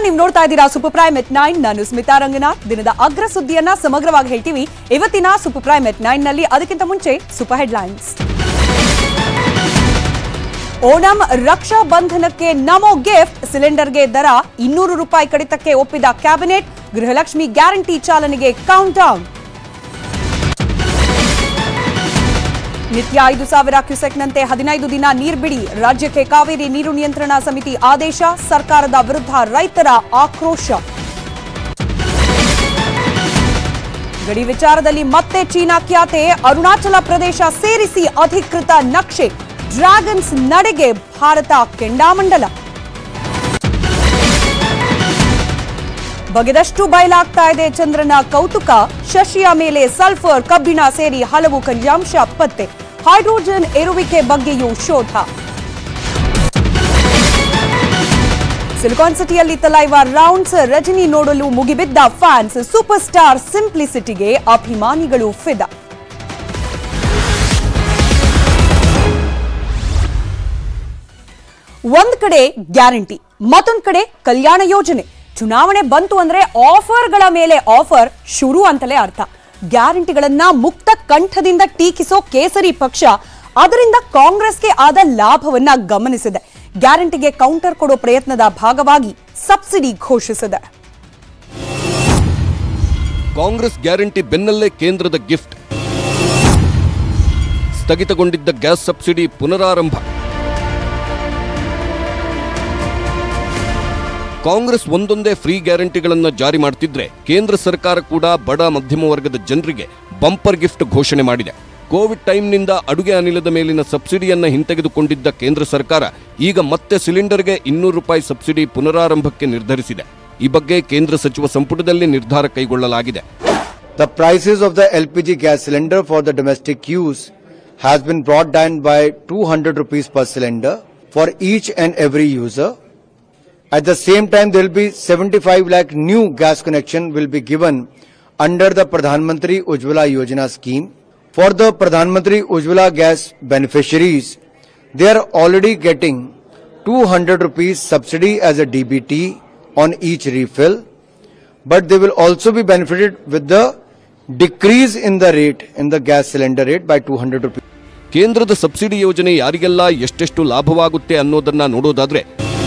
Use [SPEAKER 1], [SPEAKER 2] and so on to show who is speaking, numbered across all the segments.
[SPEAKER 1] ನೀವು ನೋಡ್ತಾ ಇದ್ದೀರಾ ಸೂಪರ್ ಪ್ರೈಮ್ ಎಟ್ ನೈನ್ ನಾನು ಸ್ಮಿತಾ ರಂಗನಾಥ್ ದಿನದ ಅಗ್ರ ಸುದ್ದಿಯನ್ನ ಸಮಗ್ರವಾಗಿ ಹೇಳ್ತೀವಿ ಇವತ್ತಿನ ಸೂಪರ್ ಪ್ರೈಮ್ ಎಟ್ ನೈನ್ ನಲ್ಲಿ ಅದಕ್ಕಿಂತ ಮುಂಚೆ ಸೂಪರ್ ಹೆಡ್ಲೈನ್ಸ್ ಓಣಂ ರಕ್ಷಾ ಬಂಧನಕ್ಕೆ ನಮೋ ಗಿಫ್ಟ್ ಸಿಲಿಂಡರ್ಗೆ ದರ ಇನ್ನೂರು ರೂಪಾಯಿ ಕಡಿತಕ್ಕೆ ಒಪ್ಪಿದ ಕ್ಯಾಬಿನೆಟ್ ಗೃಹಲಕ್ಷ್ಮಿ ಗ್ಯಾರಂಟಿ ಚಾಲನೆಗೆ ಕೌಂಟ್ ಡೌನ್ ನಿತ್ಯ ಐದು ಸಾವಿರ ಕ್ಯೂಸೆಕ್ನಂತೆ ಹದಿನೈದು ದಿನ ನೀರ್ಬಿಡಿ ರಾಜ್ಯಕ್ಕೆ ಕಾವೇರಿ ನೀರು ನಿಯಂತ್ರಣ ಸಮಿತಿ ಆದೇಶ ಸರ್ಕಾರದ ವಿರುದ್ಧ ರೈತರ ಆಕ್ರೋಶ ಗಡಿ ವಿಚಾರದಲ್ಲಿ ಮತ್ತೆ ಚೀನಾ ಖ್ಯಾತೆ ಅರುಣಾಚಲ ಪ್ರದೇಶ ಸೇರಿಸಿ ಅಧಿಕೃತ ನಕ್ಷೆ ಡ್ರ್ಯಾಗನ್ಸ್ ನಡೆಗೆ ಭಾರತ ಕೆಂಡಾಮಂಡಲ ಬಗೆದಷ್ಟು ಬಯಲಾಗ್ತಾ ಇದೆ ಚಂದ್ರನ ಕೌತುಕ ಶಶಿಯ ಮೇಲೆ ಸಲ್ಫರ್ ಕಬ್ಬಿಣ ಸೇರಿ ಹಲವು ಖನಿಜಾಂಶ ಪತ್ತೆ ಹೈಡ್ರೋಜನ್ ಏರುವಿಕೆ ಬಗ್ಗೆಯೂ ಶೋಧ ಸಿಲಿಕಾನ್ ಸಿಟಿಯಲ್ಲಿ ತಲೈವ ರೌಂಡ್ಸ್ ರಜನಿ ನೋಡಲು ಮುಗಿಬಿದ್ದ ಫ್ಯಾನ್ಸ್ ಸೂಪರ್ ಸ್ಟಾರ್ ಸಿಂಪ್ಲಿಸಿಟಿಗೆ ಅಭಿಮಾನಿಗಳು ಫಿದಾ ಒಂದ್ ಕಡೆ ಗ್ಯಾರಂಟಿ ಮತ್ತೊಂದ್ ಕಡೆ ಕಲ್ಯಾಣ ಯೋಜನೆ ಚುನಾವಣೆ ಬಂತು ಅಂದ್ರೆ ಆಫರ್ಗಳ ಮೇಲೆ ಆಫರ್ ಶುರು ಅಂತಲೇ ಅರ್ಥ ಗ್ಯಾರಂಟಿಗಳನ್ನ ಮುಕ್ತ ಕಂಠದಿಂದ ಟೀಕಿಸೋ ಕೇಸರಿ ಪಕ್ಷ ಅದರಿಂದ ಕಾಂಗ್ರೆಸ್ಗೆ ಆದ ಲಾಭವನ್ನ ಗಮನಿಸಿದೆ ಗ್ಯಾರಂಟಿಗೆ ಕೌಂಟರ್ ಕೊಡೋ ಪ್ರಯತ್ನದ ಭಾಗವಾಗಿ ಸಬ್ಸಿಡಿ ಘೋಷಿಸಿದೆ
[SPEAKER 2] ಕಾಂಗ್ರೆಸ್ ಗ್ಯಾರಂಟಿ ಬೆನ್ನಲ್ಲೇ ಕೇಂದ್ರದ ಗಿಫ್ಟ್ ಸ್ಥಗಿತಗೊಂಡಿದ್ದ ಗ್ಯಾಸ್ ಸಬ್ಸಿಡಿ ಪುನರಾರಂಭ ಕಾಂಗ್ರೆಸ್ ಒಂದೊಂದೇ ಫ್ರೀ ಗ್ಯಾರಂಟಿಗಳನ್ನು ಜಾರಿ ಮಾಡ್ತಿದ್ರೆ ಕೇಂದ್ರ ಸರ್ಕಾರ ಕೂಡ ಬಡ ಮಧ್ಯಮ ವರ್ಗದ ಜನರಿಗೆ ಬಂಪರ್ ಗಿಫ್ಟ್ ಘೋಷಣೆ ಮಾಡಿದೆ ಕೋವಿಡ್ ಟೈಮ್ನಿಂದ ಅಡುಗೆ ಅನಿಲದ ಮೇಲಿನ ಸಬ್ಸಿಡಿಯನ್ನ ಹಿಂತೆಗೆದುಕೊಂಡಿದ್ದ ಕೇಂದ್ರ ಸರ್ಕಾರ ಈಗ ಮತ್ತೆ ಸಿಲಿಂಡರ್ಗೆ ಇನ್ನೂರು ರೂಪಾಯಿ ಸಬ್ಸಿಡಿ ಪುನರಾರಂಭಕ್ಕೆ ನಿರ್ಧರಿಸಿದೆ ಈ ಬಗ್ಗೆ ಕೇಂದ್ರ ಸಚಿವ ಸಂಪುಟದಲ್ಲಿ ನಿರ್ಧಾರ ಕೈಗೊಳ್ಳಲಾಗಿದೆ
[SPEAKER 3] The prices of the LPG gas cylinder for the domestic use has been brought down by 200 rupees per cylinder for each and every user. At the same time, there will be 75 lakh new gas connection will be given under the Pradhan Mantri Ujjwala Yojana scheme. For the Pradhan Mantri Ujjwala gas beneficiaries, they are already getting 200 rupees subsidy as a DBT on each refill but they will also be benefited with the decrease in the rate in the gas cylinder rate by 200 rupees.
[SPEAKER 2] ಕೇಂದ್ರದ subsidy ಯೋಜನೆ ಯಾರಿಗೆಲ್ಲ ಎಷ್ಟೆಷ್ಟು ಲಾಭವಾಗುತ್ತೆ ಅನ್ನೋದನ್ನ ನೋಡೋದಾದ್ರೆ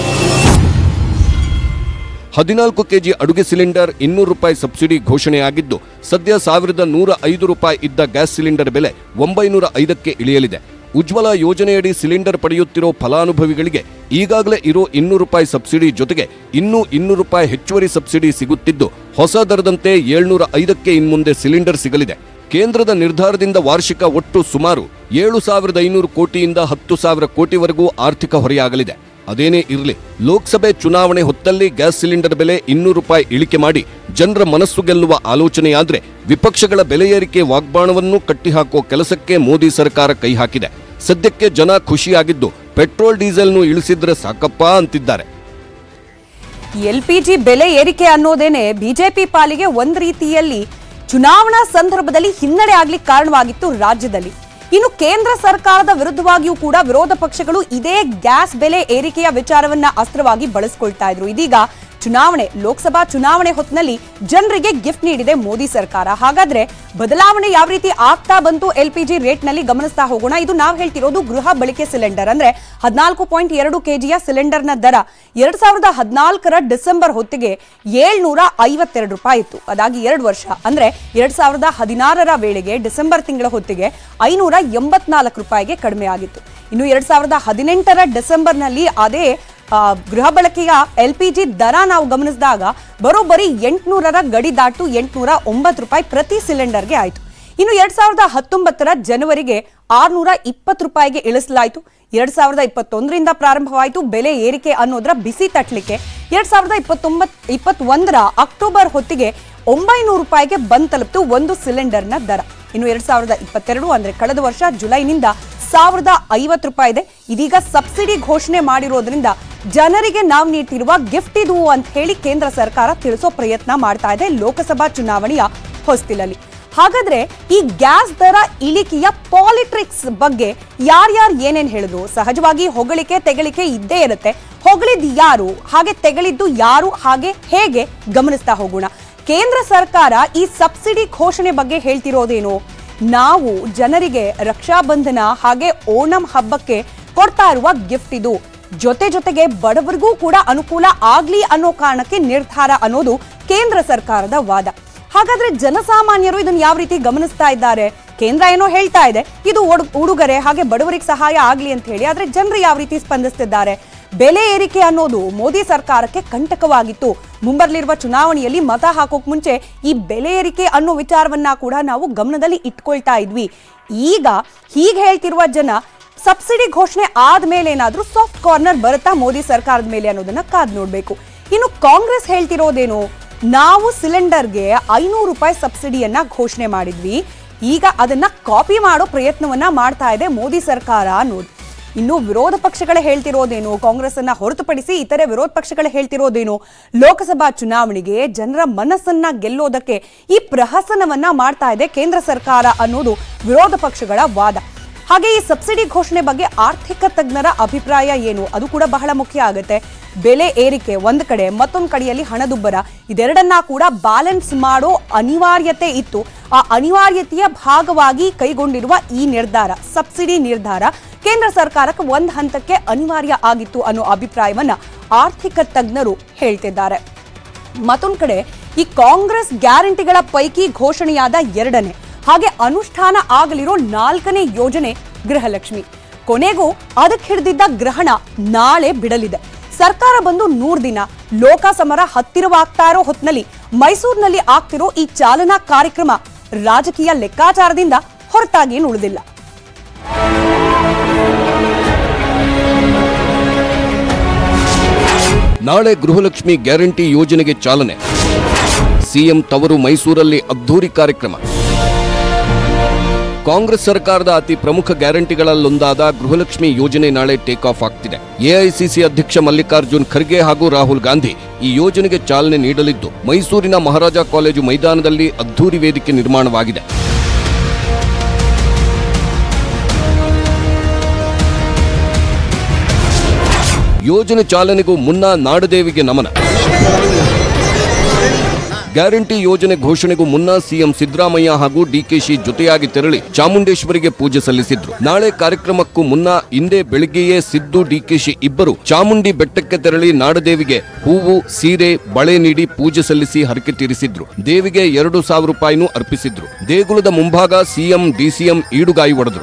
[SPEAKER 2] ಹದಿನಾಲ್ಕು KG ಅಡುಗೆ cylinder ಇನ್ನೂರು ರೂಪಾಯಿ ಸಬ್ಸಿಡಿ ಘೋಷಣೆಯಾಗಿದ್ದು ಸದ್ಯ ಸಾವಿರದ ನೂರ ಐದು ರೂಪಾಯಿ ಇದ್ದ ಗ್ಯಾಸ್ ಸಿಲಿಂಡರ್ ಬೆಲೆ ಒಂಬೈನೂರ ಐದಕ್ಕೆ ಇಳಿಯಲಿದೆ ಉಜ್ವಲ ಯೋಜನೆಯಡಿ ಸಿಲಿಂಡರ್ ಪಡೆಯುತ್ತಿರೋ ಫಲಾನುಭವಿಗಳಿಗೆ ಈಗಾಗಲೇ ಇರೋ ಇನ್ನೂರು ರೂಪಾಯಿ ಸಬ್ಸಿಡಿ ಜೊತೆಗೆ ಇನ್ನೂ ಇನ್ನೂರು ರೂಪಾಯಿ ಹೆಚ್ಚುವರಿ ಸಬ್ಸಿಡಿ ಸಿಗುತ್ತಿದ್ದು ಹೊಸ ದರದಂತೆ ಏಳ್ನೂರ ಐದಕ್ಕೆ ಇನ್ಮುಂದೆ ಸಿಲಿಂಡರ್ ಸಿಗಲಿದೆ ಕೇಂದ್ರದ ನಿರ್ಧಾರದಿಂದ ವಾರ್ಷಿಕ ಒಟ್ಟು ಸುಮಾರು ಏಳು ಸಾವಿರದ ಐನೂರು ಕೋಟಿಯಿಂದ ಹತ್ತು ಸಾವಿರ ಕೋಟಿವರೆಗೂ ಆರ್ಥಿಕ ಹೊರೆಯಾಗಲಿದೆ ಅದೇನೇ ಇರಲಿ ಲೋಕಸಭೆ ಚುನಾವಣೆ ಹೊತ್ತಲ್ಲಿ ಗ್ಯಾಸ್ ಸಿಲಿಂಡರ್ ಬೆಲೆ ಇನ್ನೂರು ರೂಪಾಯಿ ಇಳಿಕೆ ಮಾಡಿ ಜನರ ಮನಸ್ಸು ಗೆಲ್ಲುವ ಆಲೋಚನೆಯಾದ್ರೆ ವಿಪಕ್ಷಗಳ ಬೆಲೆ ಏರಿಕೆ ವಾಗ್ಬಾಣವನ್ನು ಕಟ್ಟಿಹಾಕೋ ಕೆಲಸಕ್ಕೆ ಮೋದಿ ಸರ್ಕಾರ ಕೈ ಹಾಕಿದೆ ಸದ್ಯಕ್ಕೆ ಜನ ಖುಷಿಯಾಗಿದ್ದು ಪೆಟ್ರೋಲ್ ಡೀಸೆಲ್ನು ಇಳಿಸಿದ್ರೆ ಸಾಕಪ್ಪ ಅಂತಿದ್ದಾರೆ
[SPEAKER 1] ಎಲ್ಪಿಜಿ ಬೆಲೆ ಏರಿಕೆ ಅನ್ನೋದೇನೆ ಬಿಜೆಪಿ ಪಾಲಿಗೆ ಒಂದ್ ರೀತಿಯಲ್ಲಿ ಚುನಾವಣಾ ಸಂದರ್ಭದಲ್ಲಿ ಹಿನ್ನಡೆ ಆಗ್ಲಿಕ್ಕೆ ಕಾರಣವಾಗಿತ್ತು ರಾಜ್ಯದಲ್ಲಿ ಇನ್ನು ಕೇಂದ್ರ ಸರ್ಕಾರದ ವಿರುದ್ಧವಾಗಿಯೂ ಕೂಡ ವಿರೋಧ ಪಕ್ಷಗಳು ಇದೇ ಗ್ಯಾಸ್ ಬೆಲೆ ಏರಿಕೆಯ ವಿಚಾರವನ್ನ ಅಸ್ತ್ರವಾಗಿ ಬಳಸಿಕೊಳ್ತಾ ಇದ್ರು ಇದೀಗ ಚುನಾವಣೆ ಲೋಕಸಭಾ ಚುನಾವಣೆ ಹೊತ್ತಿನಲ್ಲಿ ಜನರಿಗೆ ಗಿಫ್ಟ್ ನೀಡಿದೆ ಮೋದಿ ಸರ್ಕಾರ ಹಾಗಾದ್ರೆ ಬದಲಾವಣೆ ಯಾವ ರೀತಿ ಆಗ್ತಾ ಬಂತು ಎಲ್ಪಿಜಿ ರೇಟ್ ನಲ್ಲಿ ಗಮನಿಸ್ತಾ ಹೋಗೋಣ ಇದು ನಾವು ಹೇಳ್ತಿರೋದು ಗೃಹ ಬಳಕೆ ಸಿಲಿಂಡರ್ ಅಂದ್ರೆ ಹದಿನಾಲ್ಕು ಪಾಯಿಂಟ್ ಎರಡು ಕೆಜಿಯ ಸಿಲಿಂಡರ್ನ ದರ ಎರಡ್ ಸಾವಿರದ ಹದಿನಾಲ್ಕರ ಡಿಸೆಂಬರ್ ಹೊತ್ತಿಗೆ ಏಳ್ನೂರ ಐವತ್ತೆರಡು ರೂಪಾಯಿ ಇತ್ತು ಅದಾಗಿ ಎರಡು ವರ್ಷ ಅಂದ್ರೆ ಎರಡ್ ಸಾವಿರದ ಹದಿನಾರರ ವೇಳೆಗೆ ಡಿಸೆಂಬರ್ ತಿಂಗಳ ಹೊತ್ತಿಗೆ ಐನೂರ ಎಂಬತ್ನಾಲ್ಕು ರೂಪಾಯಿಗೆ ಕಡಿಮೆ ಆಗಿತ್ತು ಇನ್ನು ಎರಡ್ ಸಾವಿರದ ಹದಿನೆಂಟರ ಡಿಸೆಂಬರ್ನಲ್ಲಿ ಅದೇ ಆ, ಗೃಹ ಬಳಕೆಯ ಎಲ್ ಪಿ ಜಿ ದರ ನಾವು ಗಮನಿಸಿದಾಗ ಬರೋಬ್ಬರಿ ಎಂಟುನೂರರ ಗಡಿ ದಾಟು ಎಂಟುನೂರ ಒಂಬತ್ತು ರೂಪಾಯಿ ಪ್ರತಿ ಸಿಲಿಂಡರ್ಗೆ ಆಯಿತು ಇನ್ನು ಎರಡ್ ಸಾವಿರದ ಹತ್ತೊಂಬತ್ತರ ಜನವರಿಗೆ ಆರ್ನೂರ ಇಪ್ಪತ್ತು ರೂಪಾಯಿಗೆ ಇಳಿಸಲಾಯಿತು ಎರಡ್ ಸಾವಿರದ ಇಪ್ಪತ್ತೊಂದರಿಂದ ಪ್ರಾರಂಭವಾಯಿತು ಬೆಲೆ ಏರಿಕೆ ಅನ್ನೋದರ ಬಿಸಿ ತಟ್ಟಲಿಕ್ಕೆ ಎರಡ್ ಸಾವಿರದ ಇಪ್ಪತ್ತೊಂಬತ್ ಇಪ್ಪತ್ತೊಂದರ ಅಕ್ಟೋಬರ್ ಹೊತ್ತಿಗೆ ಒಂಬೈನೂರು ರೂಪಾಯಿಗೆ ಬಂದ್ ತಲುಪಿತು ಒಂದು ಸಿಲಿಂಡರ್ನ ದರ ಇನ್ನು ಎರಡ್ ಸಾವಿರದ ಇಪ್ಪತ್ತೆರಡು ಅಂದ್ರೆ ಕಳೆದ ವರ್ಷ ಜುಲೈನಿಂದ ಸಾವಿರದ ಐವತ್ತು ರೂಪಾಯಿ ಇದೆ ಇದೀಗ ಸಬ್ಸಿಡಿ ಘೋಷಣೆ ಮಾಡಿರೋದ್ರಿಂದ ಜನರಿಗೆ ನಾವು ನೀಡ್ತಿರುವ ಗಿಫ್ಟ್ ಇದು ಅಂತ ಹೇಳಿ ಕೇಂದ್ರ ಸರ್ಕಾರ ತಿಳಿಸೋ ಪ್ರಯತ್ನ ಮಾಡ್ತಾ ಇದೆ ಲೋಕಸಭಾ ಚುನಾವಣೆಯ ಹೊಸ್ತಿಲಲ್ಲಿ ಹಾಗಾದ್ರೆ ಈ ಗ್ಯಾಸ್ ದರ ಇಳಿಕೆಯ ಪಾಲಿಟ್ರಿಕ್ಸ್ ಬಗ್ಗೆ ಯಾರ್ಯಾರು ಏನೇನ್ ಹೇಳಿದ್ರು ಸಹಜವಾಗಿ ಹೊಗಳಿಕೆ ತೆಗಳಿಕೆ ಇದ್ದೇ ಇರುತ್ತೆ ಹೊಗಳಿದ್ ಯಾರು ಹಾಗೆ ತೆಗಳಿದ್ದು ಯಾರು ಹಾಗೆ ಹೇಗೆ ಗಮನಿಸ್ತಾ ಹೋಗೋಣ ಕೇಂದ್ರ ಸರ್ಕಾರ ಈ ಸಬ್ಸಿಡಿ ಘೋಷಣೆ ಬಗ್ಗೆ ಹೇಳ್ತಿರೋದೇನು ನಾವು ಜನರಿಗೆ ರಕ್ಷಾಬಂಧನ ಹಾಗೆ ಓಣಂ ಹಬ್ಬಕ್ಕೆ ಕೊಡ್ತಾ ಇರುವ ಗಿಫ್ಟ್ ಇದು ಜೊತೆ ಜೊತೆಗೆ ಬಡವರಿಗೂ ಕೂಡ ಅನುಕೂಲ ಆಗ್ಲಿ ಅನ್ನೋ ಕಾರಣಕ್ಕೆ ನಿರ್ಧಾರ ಅನ್ನೋದು ಕೇಂದ್ರ ಸರ್ಕಾರದ ವಾದ ಹಾಗಾದ್ರೆ ಜನಸಾಮಾನ್ಯರು ಇದನ್ನ ಯಾವ ರೀತಿ ಗಮನಿಸ್ತಾ ಇದ್ದಾರೆ ಕೇಂದ್ರ ಏನೋ ಹೇಳ್ತಾ ಇದೆ ಇದು ಒಡ್- ಉಡುಗೊರೆ ಹಾಗೆ ಬಡವರಿಗೆ ಸಹಾಯ ಆಗ್ಲಿ ಅಂತ ಹೇಳಿ ಆದ್ರೆ ಜನರು ಯಾವ ರೀತಿ ಸ್ಪಂದಿಸ್ತಿದ್ದಾರೆ ಬೆಲೆ ಏರಿಕೆ ಅನ್ನೋದು ಮೋದಿ ಸರ್ಕಾರಕ್ಕೆ ಕಂಟಕವಾಗಿತ್ತು ಮುಂಬರ್ಲಿರುವ ಚುನಾವಣೆಯಲ್ಲಿ ಮತ ಹಾಕೋಕ್ ಮುಂಚೆ ಈ ಬೆಲೆ ಏರಿಕೆ ಅನ್ನೋ ವಿಚಾರವನ್ನ ಕೂಡ ನಾವು ಗಮನದಲ್ಲಿ ಇಟ್ಕೊಳ್ತಾ ಇದ್ವಿ ಈಗ ಹೀಗೆ ಹೇಳ್ತಿರುವ ಜನ ಸಬ್ಸಿಡಿ ಘೋಷಣೆ ಆದ್ಮೇಲೆ ಏನಾದ್ರೂ ಸಾಫ್ಟ್ ಕಾರ್ನರ್ ಬರುತ್ತಾ ಮೋದಿ ಸರ್ಕಾರದ ಮೇಲೆ ಅನ್ನೋದನ್ನ ಕಾದ್ ನೋಡ್ಬೇಕು ಇನ್ನು ಕಾಂಗ್ರೆಸ್ ಹೇಳ್ತಿರೋದೇನು ನಾವು ಸಿಲಿಂಡರ್ಗೆ ಐನೂರು ರೂಪಾಯಿ ಸಬ್ಸಿಡಿಯನ್ನ ಘೋಷಣೆ ಮಾಡಿದ್ವಿ ಈಗ ಅದನ್ನ ಕಾಪಿ ಮಾಡೋ ಪ್ರಯತ್ನವನ್ನ ಮಾಡ್ತಾ ಇದೆ ಮೋದಿ ಸರ್ಕಾರ ಅನ್ನೋದು ಇನ್ನು ವಿರೋಧ ಪಕ್ಷಗಳೇ ಹೇಳ್ತಿರೋದೇನು ಕಾಂಗ್ರೆಸ್ ಅನ್ನ ಹೊರತುಪಡಿಸಿ ಇತರೆ ವಿರೋಧ ಪಕ್ಷಗಳೇ ಹೇಳ್ತಿರೋದೇನು ಲೋಕಸಭಾ ಚುನಾವಣೆಗೆ ಜನರ ಮನಸ್ಸನ್ನ ಗೆಲ್ಲೋದಕ್ಕೆ ಈ ಪ್ರಹಸನವನ್ನ ಮಾಡ್ತಾ ಇದೆ ಕೇಂದ್ರ ಸರ್ಕಾರ ಅನ್ನೋದು ವಿರೋಧ ಪಕ್ಷಗಳ ವಾದ ಹಾಗೆ ಈ ಸಬ್ಸಿಡಿ ಘೋಷಣೆ ಬಗ್ಗೆ ಆರ್ಥಿಕ ತಜ್ಞರ ಅಭಿಪ್ರಾಯ ಏನು ಅದು ಕೂಡ ಬಹಳ ಮುಖ್ಯ ಆಗುತ್ತೆ ಬೆಲೆ ಏರಿಕೆ ಒಂದ್ ಕಡೆ ಮತ್ತೊಂದ್ ಕಡೆಯಲ್ಲಿ ಹಣದುಬ್ಬರ ಇದೆರಡನ್ನ ಕೂಡ ಬ್ಯಾಲೆನ್ಸ್ ಮಾಡೋ ಅನಿವಾರ್ಯತೆ ಇತ್ತು ಆ ಅನಿವಾರ್ಯತೆಯ ಭಾಗವಾಗಿ ಕೈಗೊಂಡಿರುವ ಈ ನಿರ್ಧಾರ ಸಬ್ಸಿಡಿ ನಿರ್ಧಾರ ಕೇಂದ್ರ ಸರ್ಕಾರಕ್ಕೆ ಒಂದ್ ಹಂತಕ್ಕೆ ಅನಿವಾರ್ಯ ಆಗಿತ್ತು ಅನ್ನೋ ಅಭಿಪ್ರಾಯವನ್ನ ಆರ್ಥಿಕ ತಜ್ಞರು ಹೇಳ್ತಿದ್ದಾರೆ ಮತ್ತೊಂದ್ ಕಡೆ ಈ ಕಾಂಗ್ರೆಸ್ ಗ್ಯಾರಂಟಿಗಳ ಪೈಕಿ ಘೋಷಣೆಯಾದ ಎರಡನೇ ಹಾಗೆ ಅನುಷ್ಠಾನ ಆಗಲಿರೋ ನಾಲ್ಕನೇ ಯೋಜನೆ ಗೃಹಲಕ್ಷ್ಮಿ ಕೊನೆಗೂ ಅದಕ್ಕೆ ಹಿಡಿದಿದ್ದ ಗ್ರಹಣ ನಾಳೆ ಬಿಡಲಿದೆ ಸರ್ಕಾರ ಬಂದು ನೂರ್ ದಿನ ಲೋಕ ಸಮರ ಹತ್ತಿರವಾಗ್ತಾ ಇರೋ ಹೊತ್ನಲ್ಲಿ ಮೈಸೂರಿನಲ್ಲಿ ಆಗ್ತಿರೋ ಈ ಚಾಲನಾ ಕಾರ್ಯಕ್ರಮ ರಾಜಕೀಯ ಲೆಕ್ಕಾಚಾರದಿಂದ ಹೊರತಾಗೇನು ಉಳಿದಿಲ್ಲ
[SPEAKER 2] ನಾಳೆ ಗೃಹಲಕ್ಷ್ಮಿ ಗ್ಯಾರಂಟಿ ಯೋಜನೆಗೆ ಚಾಲನೆ ಸಿಎಂ ತವರು ಮೈಸೂರಲ್ಲಿ ಅದ್ದೂರಿ ಕಾರ್ಯಕ್ರಮ ಕಾಂಗ್ರೆಸ್ ಸರ್ಕಾರದ ಅತಿ ಪ್ರಮುಖ ಗ್ಯಾರಂಟಿಗಳಲ್ಲೊಂದಾದ ಗೃಹಲಕ್ಷ್ಮಿ ಯೋಜನೆ ನಾಳೆ ಟೇಕ್ ಆಫ್ ಆಗ್ತಿದೆ ಎಐಸಿಸಿ ಅಧ್ಯಕ್ಷ ಮಲ್ಲಿಕಾರ್ಜುನ್ ಖರ್ಗೆ ಹಾಗೂ ರಾಹುಲ್ ಗಾಂಧಿ ಈ ಯೋಜನೆಗೆ ಚಾಲನೆ ನೀಡಲಿದ್ದು ಮೈಸೂರಿನ ಮಹಾರಾಜ ಕಾಲೇಜು ಮೈದಾನದಲ್ಲಿ ಅದ್ದೂರಿ ವೇದಿಕೆ ನಿರ್ಮಾಣವಾಗಿದೆ ಯೋಜನೆ ಚಾಲನೆಗೂ ಮುನ್ನ ನಾಡದೇವಿಗೆ ನಮನ ಗ್ಯಾರಂಟಿ ಯೋಜನೆ ಘೋಷಣೆಗೂ ಮುನ್ನ ಸಿಎಂ ಸಿದ್ದರಾಮಯ್ಯ ಹಾಗೂ ಡಿಕೆಶಿ ಜೊತೆಯಾಗಿ ತೆರಳಿ ಚಾಮುಂಡೇಶ್ವರಿಗೆ ಪೂಜೆ ಸಲ್ಲಿಸಿದ್ರು ನಾಳೆ ಕಾರ್ಯಕ್ರಮಕ್ಕೂ ಮುನ್ನ ಇಂದೇ ಬೆಳಿಗ್ಗೆಯೇ ಸಿದ್ದು ಡಿಕೆಶಿ ಇಬ್ಬರು ಚಾಮುಂಡಿ ಬೆಟ್ಟಕ್ಕೆ ತೆರಳಿ ನಾಡದೇವಿಗೆ ಹೂವು ಸೀರೆ ಬಳೆ ನೀಡಿ ಪೂಜೆ ಸಲ್ಲಿಸಿ ಹರಕೆ ತೀರಿಸಿದ್ರು ದೇವಿಗೆ ಎರಡು ಸಾವಿರ ರೂಪಾಯಿನೂ ಅರ್ಪಿಸಿದ್ರು ದೇಗುಲದ ಮುಂಭಾಗ ಸಿಎಂ ಡಿಸಿಎಂ ಈಡುಗಾಯಿ ಒಡೆದ್ರು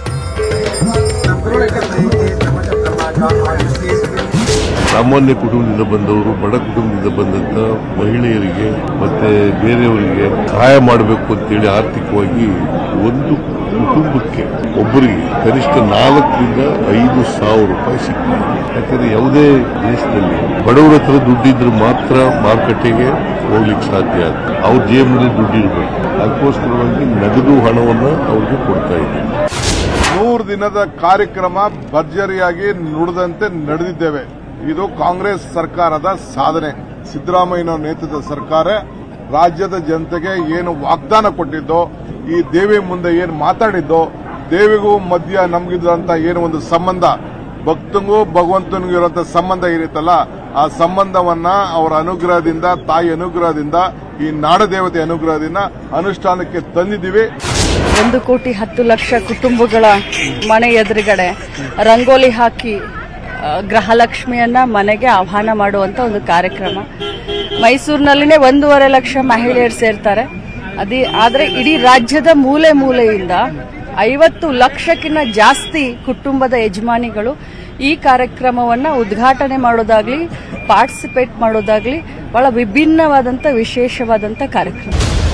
[SPEAKER 4] ಸಾಮಾನ್ಯ ಕುಟುಂಬದಿಂದ ಬಂದವರು ಬಡ ಕುಟುಂಬದಿಂದ ಬಂದಂತ ಮಹಿಳೆಯರಿಗೆ ಮತ್ತೆ ಬೇರೆಯವರಿಗೆ ಸಹಾಯ ಮಾಡಬೇಕು ಅಂತೇಳಿ ಆರ್ಥಿಕವಾಗಿ ಒಂದು ಕುಟುಂಬಕ್ಕೆ ಒಬ್ಬರಿಗೆ ಕನಿಷ್ಠ ನಾಲ್ಕರಿಂದ ಐದು ಸಾವಿರ ರೂಪಾಯಿ ಸಿಗ್ತದೆ ಯಾಕಂದ್ರೆ ಯಾವುದೇ ದೇಶದಲ್ಲಿ ಬಡವರ ಹತ್ರ ದುಡ್ಡಿದ್ರೆ ಮಾತ್ರ ಮಾರುಕಟ್ಟೆಗೆ ಹೋಗ್ಲಿಕ್ಕೆ ಸಾಧ್ಯ ಅವ್ರ ಜೇಬಿನಲ್ಲಿ ದುಡ್ಡಿರ್ಬೇಕು ಅದಕ್ಕೋಸ್ಕರವಾಗಿ ನಗದು ಹಣವನ್ನ ಅವ್ರಿಗೆ ಕೊಡ್ತಾ ಇದ್ದೀವಿ
[SPEAKER 5] ನೂರು ದಿನದ ಕಾರ್ಯಕ್ರಮ ಭರ್ಜರಿಯಾಗಿ ನುಡಿದಂತೆ ನಡೆದಿದ್ದೇವೆ ಇದು ಕಾಂಗ್ರೆಸ್ ಸರ್ಕಾರದ ಸಾಧನೆ ಸಿದ್ದರಾಮಯ್ಯನವರ ನೇತೃತ್ವದ ಸರ್ಕಾರ ರಾಜ್ಯದ ಜನತೆಗೆ ಏನು ವಾಗ್ದಾನ ಕೊಟ್ಟಿದ್ದೋ ಈ ದೇವಿ ಮುಂದೆ ಏನು ಮಾತಾಡಿದ್ದೋ ದೇವಿಗೂ ಮಧ್ಯ ನಮಗಿದ್ದಂತ ಏನು ಒಂದು ಸಂಬಂಧ ಭಕ್ತಂಗೂ ಭಗವಂತನಿಗೂ ಇರುವಂತ ಸಂಬಂಧ ಇರುತ್ತಲ್ಲ ಆ ಸಂಬಂಧವನ್ನ ಅವರ ಅನುಗ್ರಹದಿಂದ ತಾಯಿ ಅನುಗ್ರಹದಿಂದ ಈ ನಾಡದೇವತೆ ಅನುಗ್ರಹದಿಂದ ಅನುಷ್ಠಾನಕ್ಕೆ ತಂದಿದ್ದೀವಿ
[SPEAKER 6] ಒಂದು ಕೋಟಿ ಹತ್ತು ಲಕ್ಷ ಕುಟುಂಬಗಳ ಮನೆ ಎದುರುಗಡೆ ರಂಗೋಲಿ ಹಾಕಿ ಆ, ಗೃಹಲಕ್ಷ್ಮಿಯನ್ನ ಮನೆಗೆ ಆಹ್ವಾನ ಮಾಡುವಂತ ಒಂದು ಕಾರ್ಯಕ್ರಮ ಮೈಸೂರಿನಲ್ಲಿನೇ ಒಂದೂವರೆ ಲಕ್ಷ ಮಹಿಳೆಯರು ಸೇರ್ತಾರೆ ಅದೇ ಆದರೆ ಇಡೀ ರಾಜ್ಯದ ಮೂಲೆ ಮೂಲೆಯಿಂದ ಐವತ್ತು ಲಕ್ಷಕ್ಕಿಂತ ಜಾಸ್ತಿ ಕುಟುಂಬದ ಯಜಮಾನಿಗಳು ಈ ಕಾರ್ಯಕ್ರಮವನ್ನು ಉದ್ಘಾಟನೆ ಮಾಡೋದಾಗ್ಲಿ ಪಾರ್ಟಿಸಿಪೇಟ್ ಮಾಡೋದಾಗ್ಲಿ ಬಹಳ ವಿಭಿನ್ನವಾದಂಥ ವಿಶೇಷವಾದಂಥ ಕಾರ್ಯಕ್ರಮ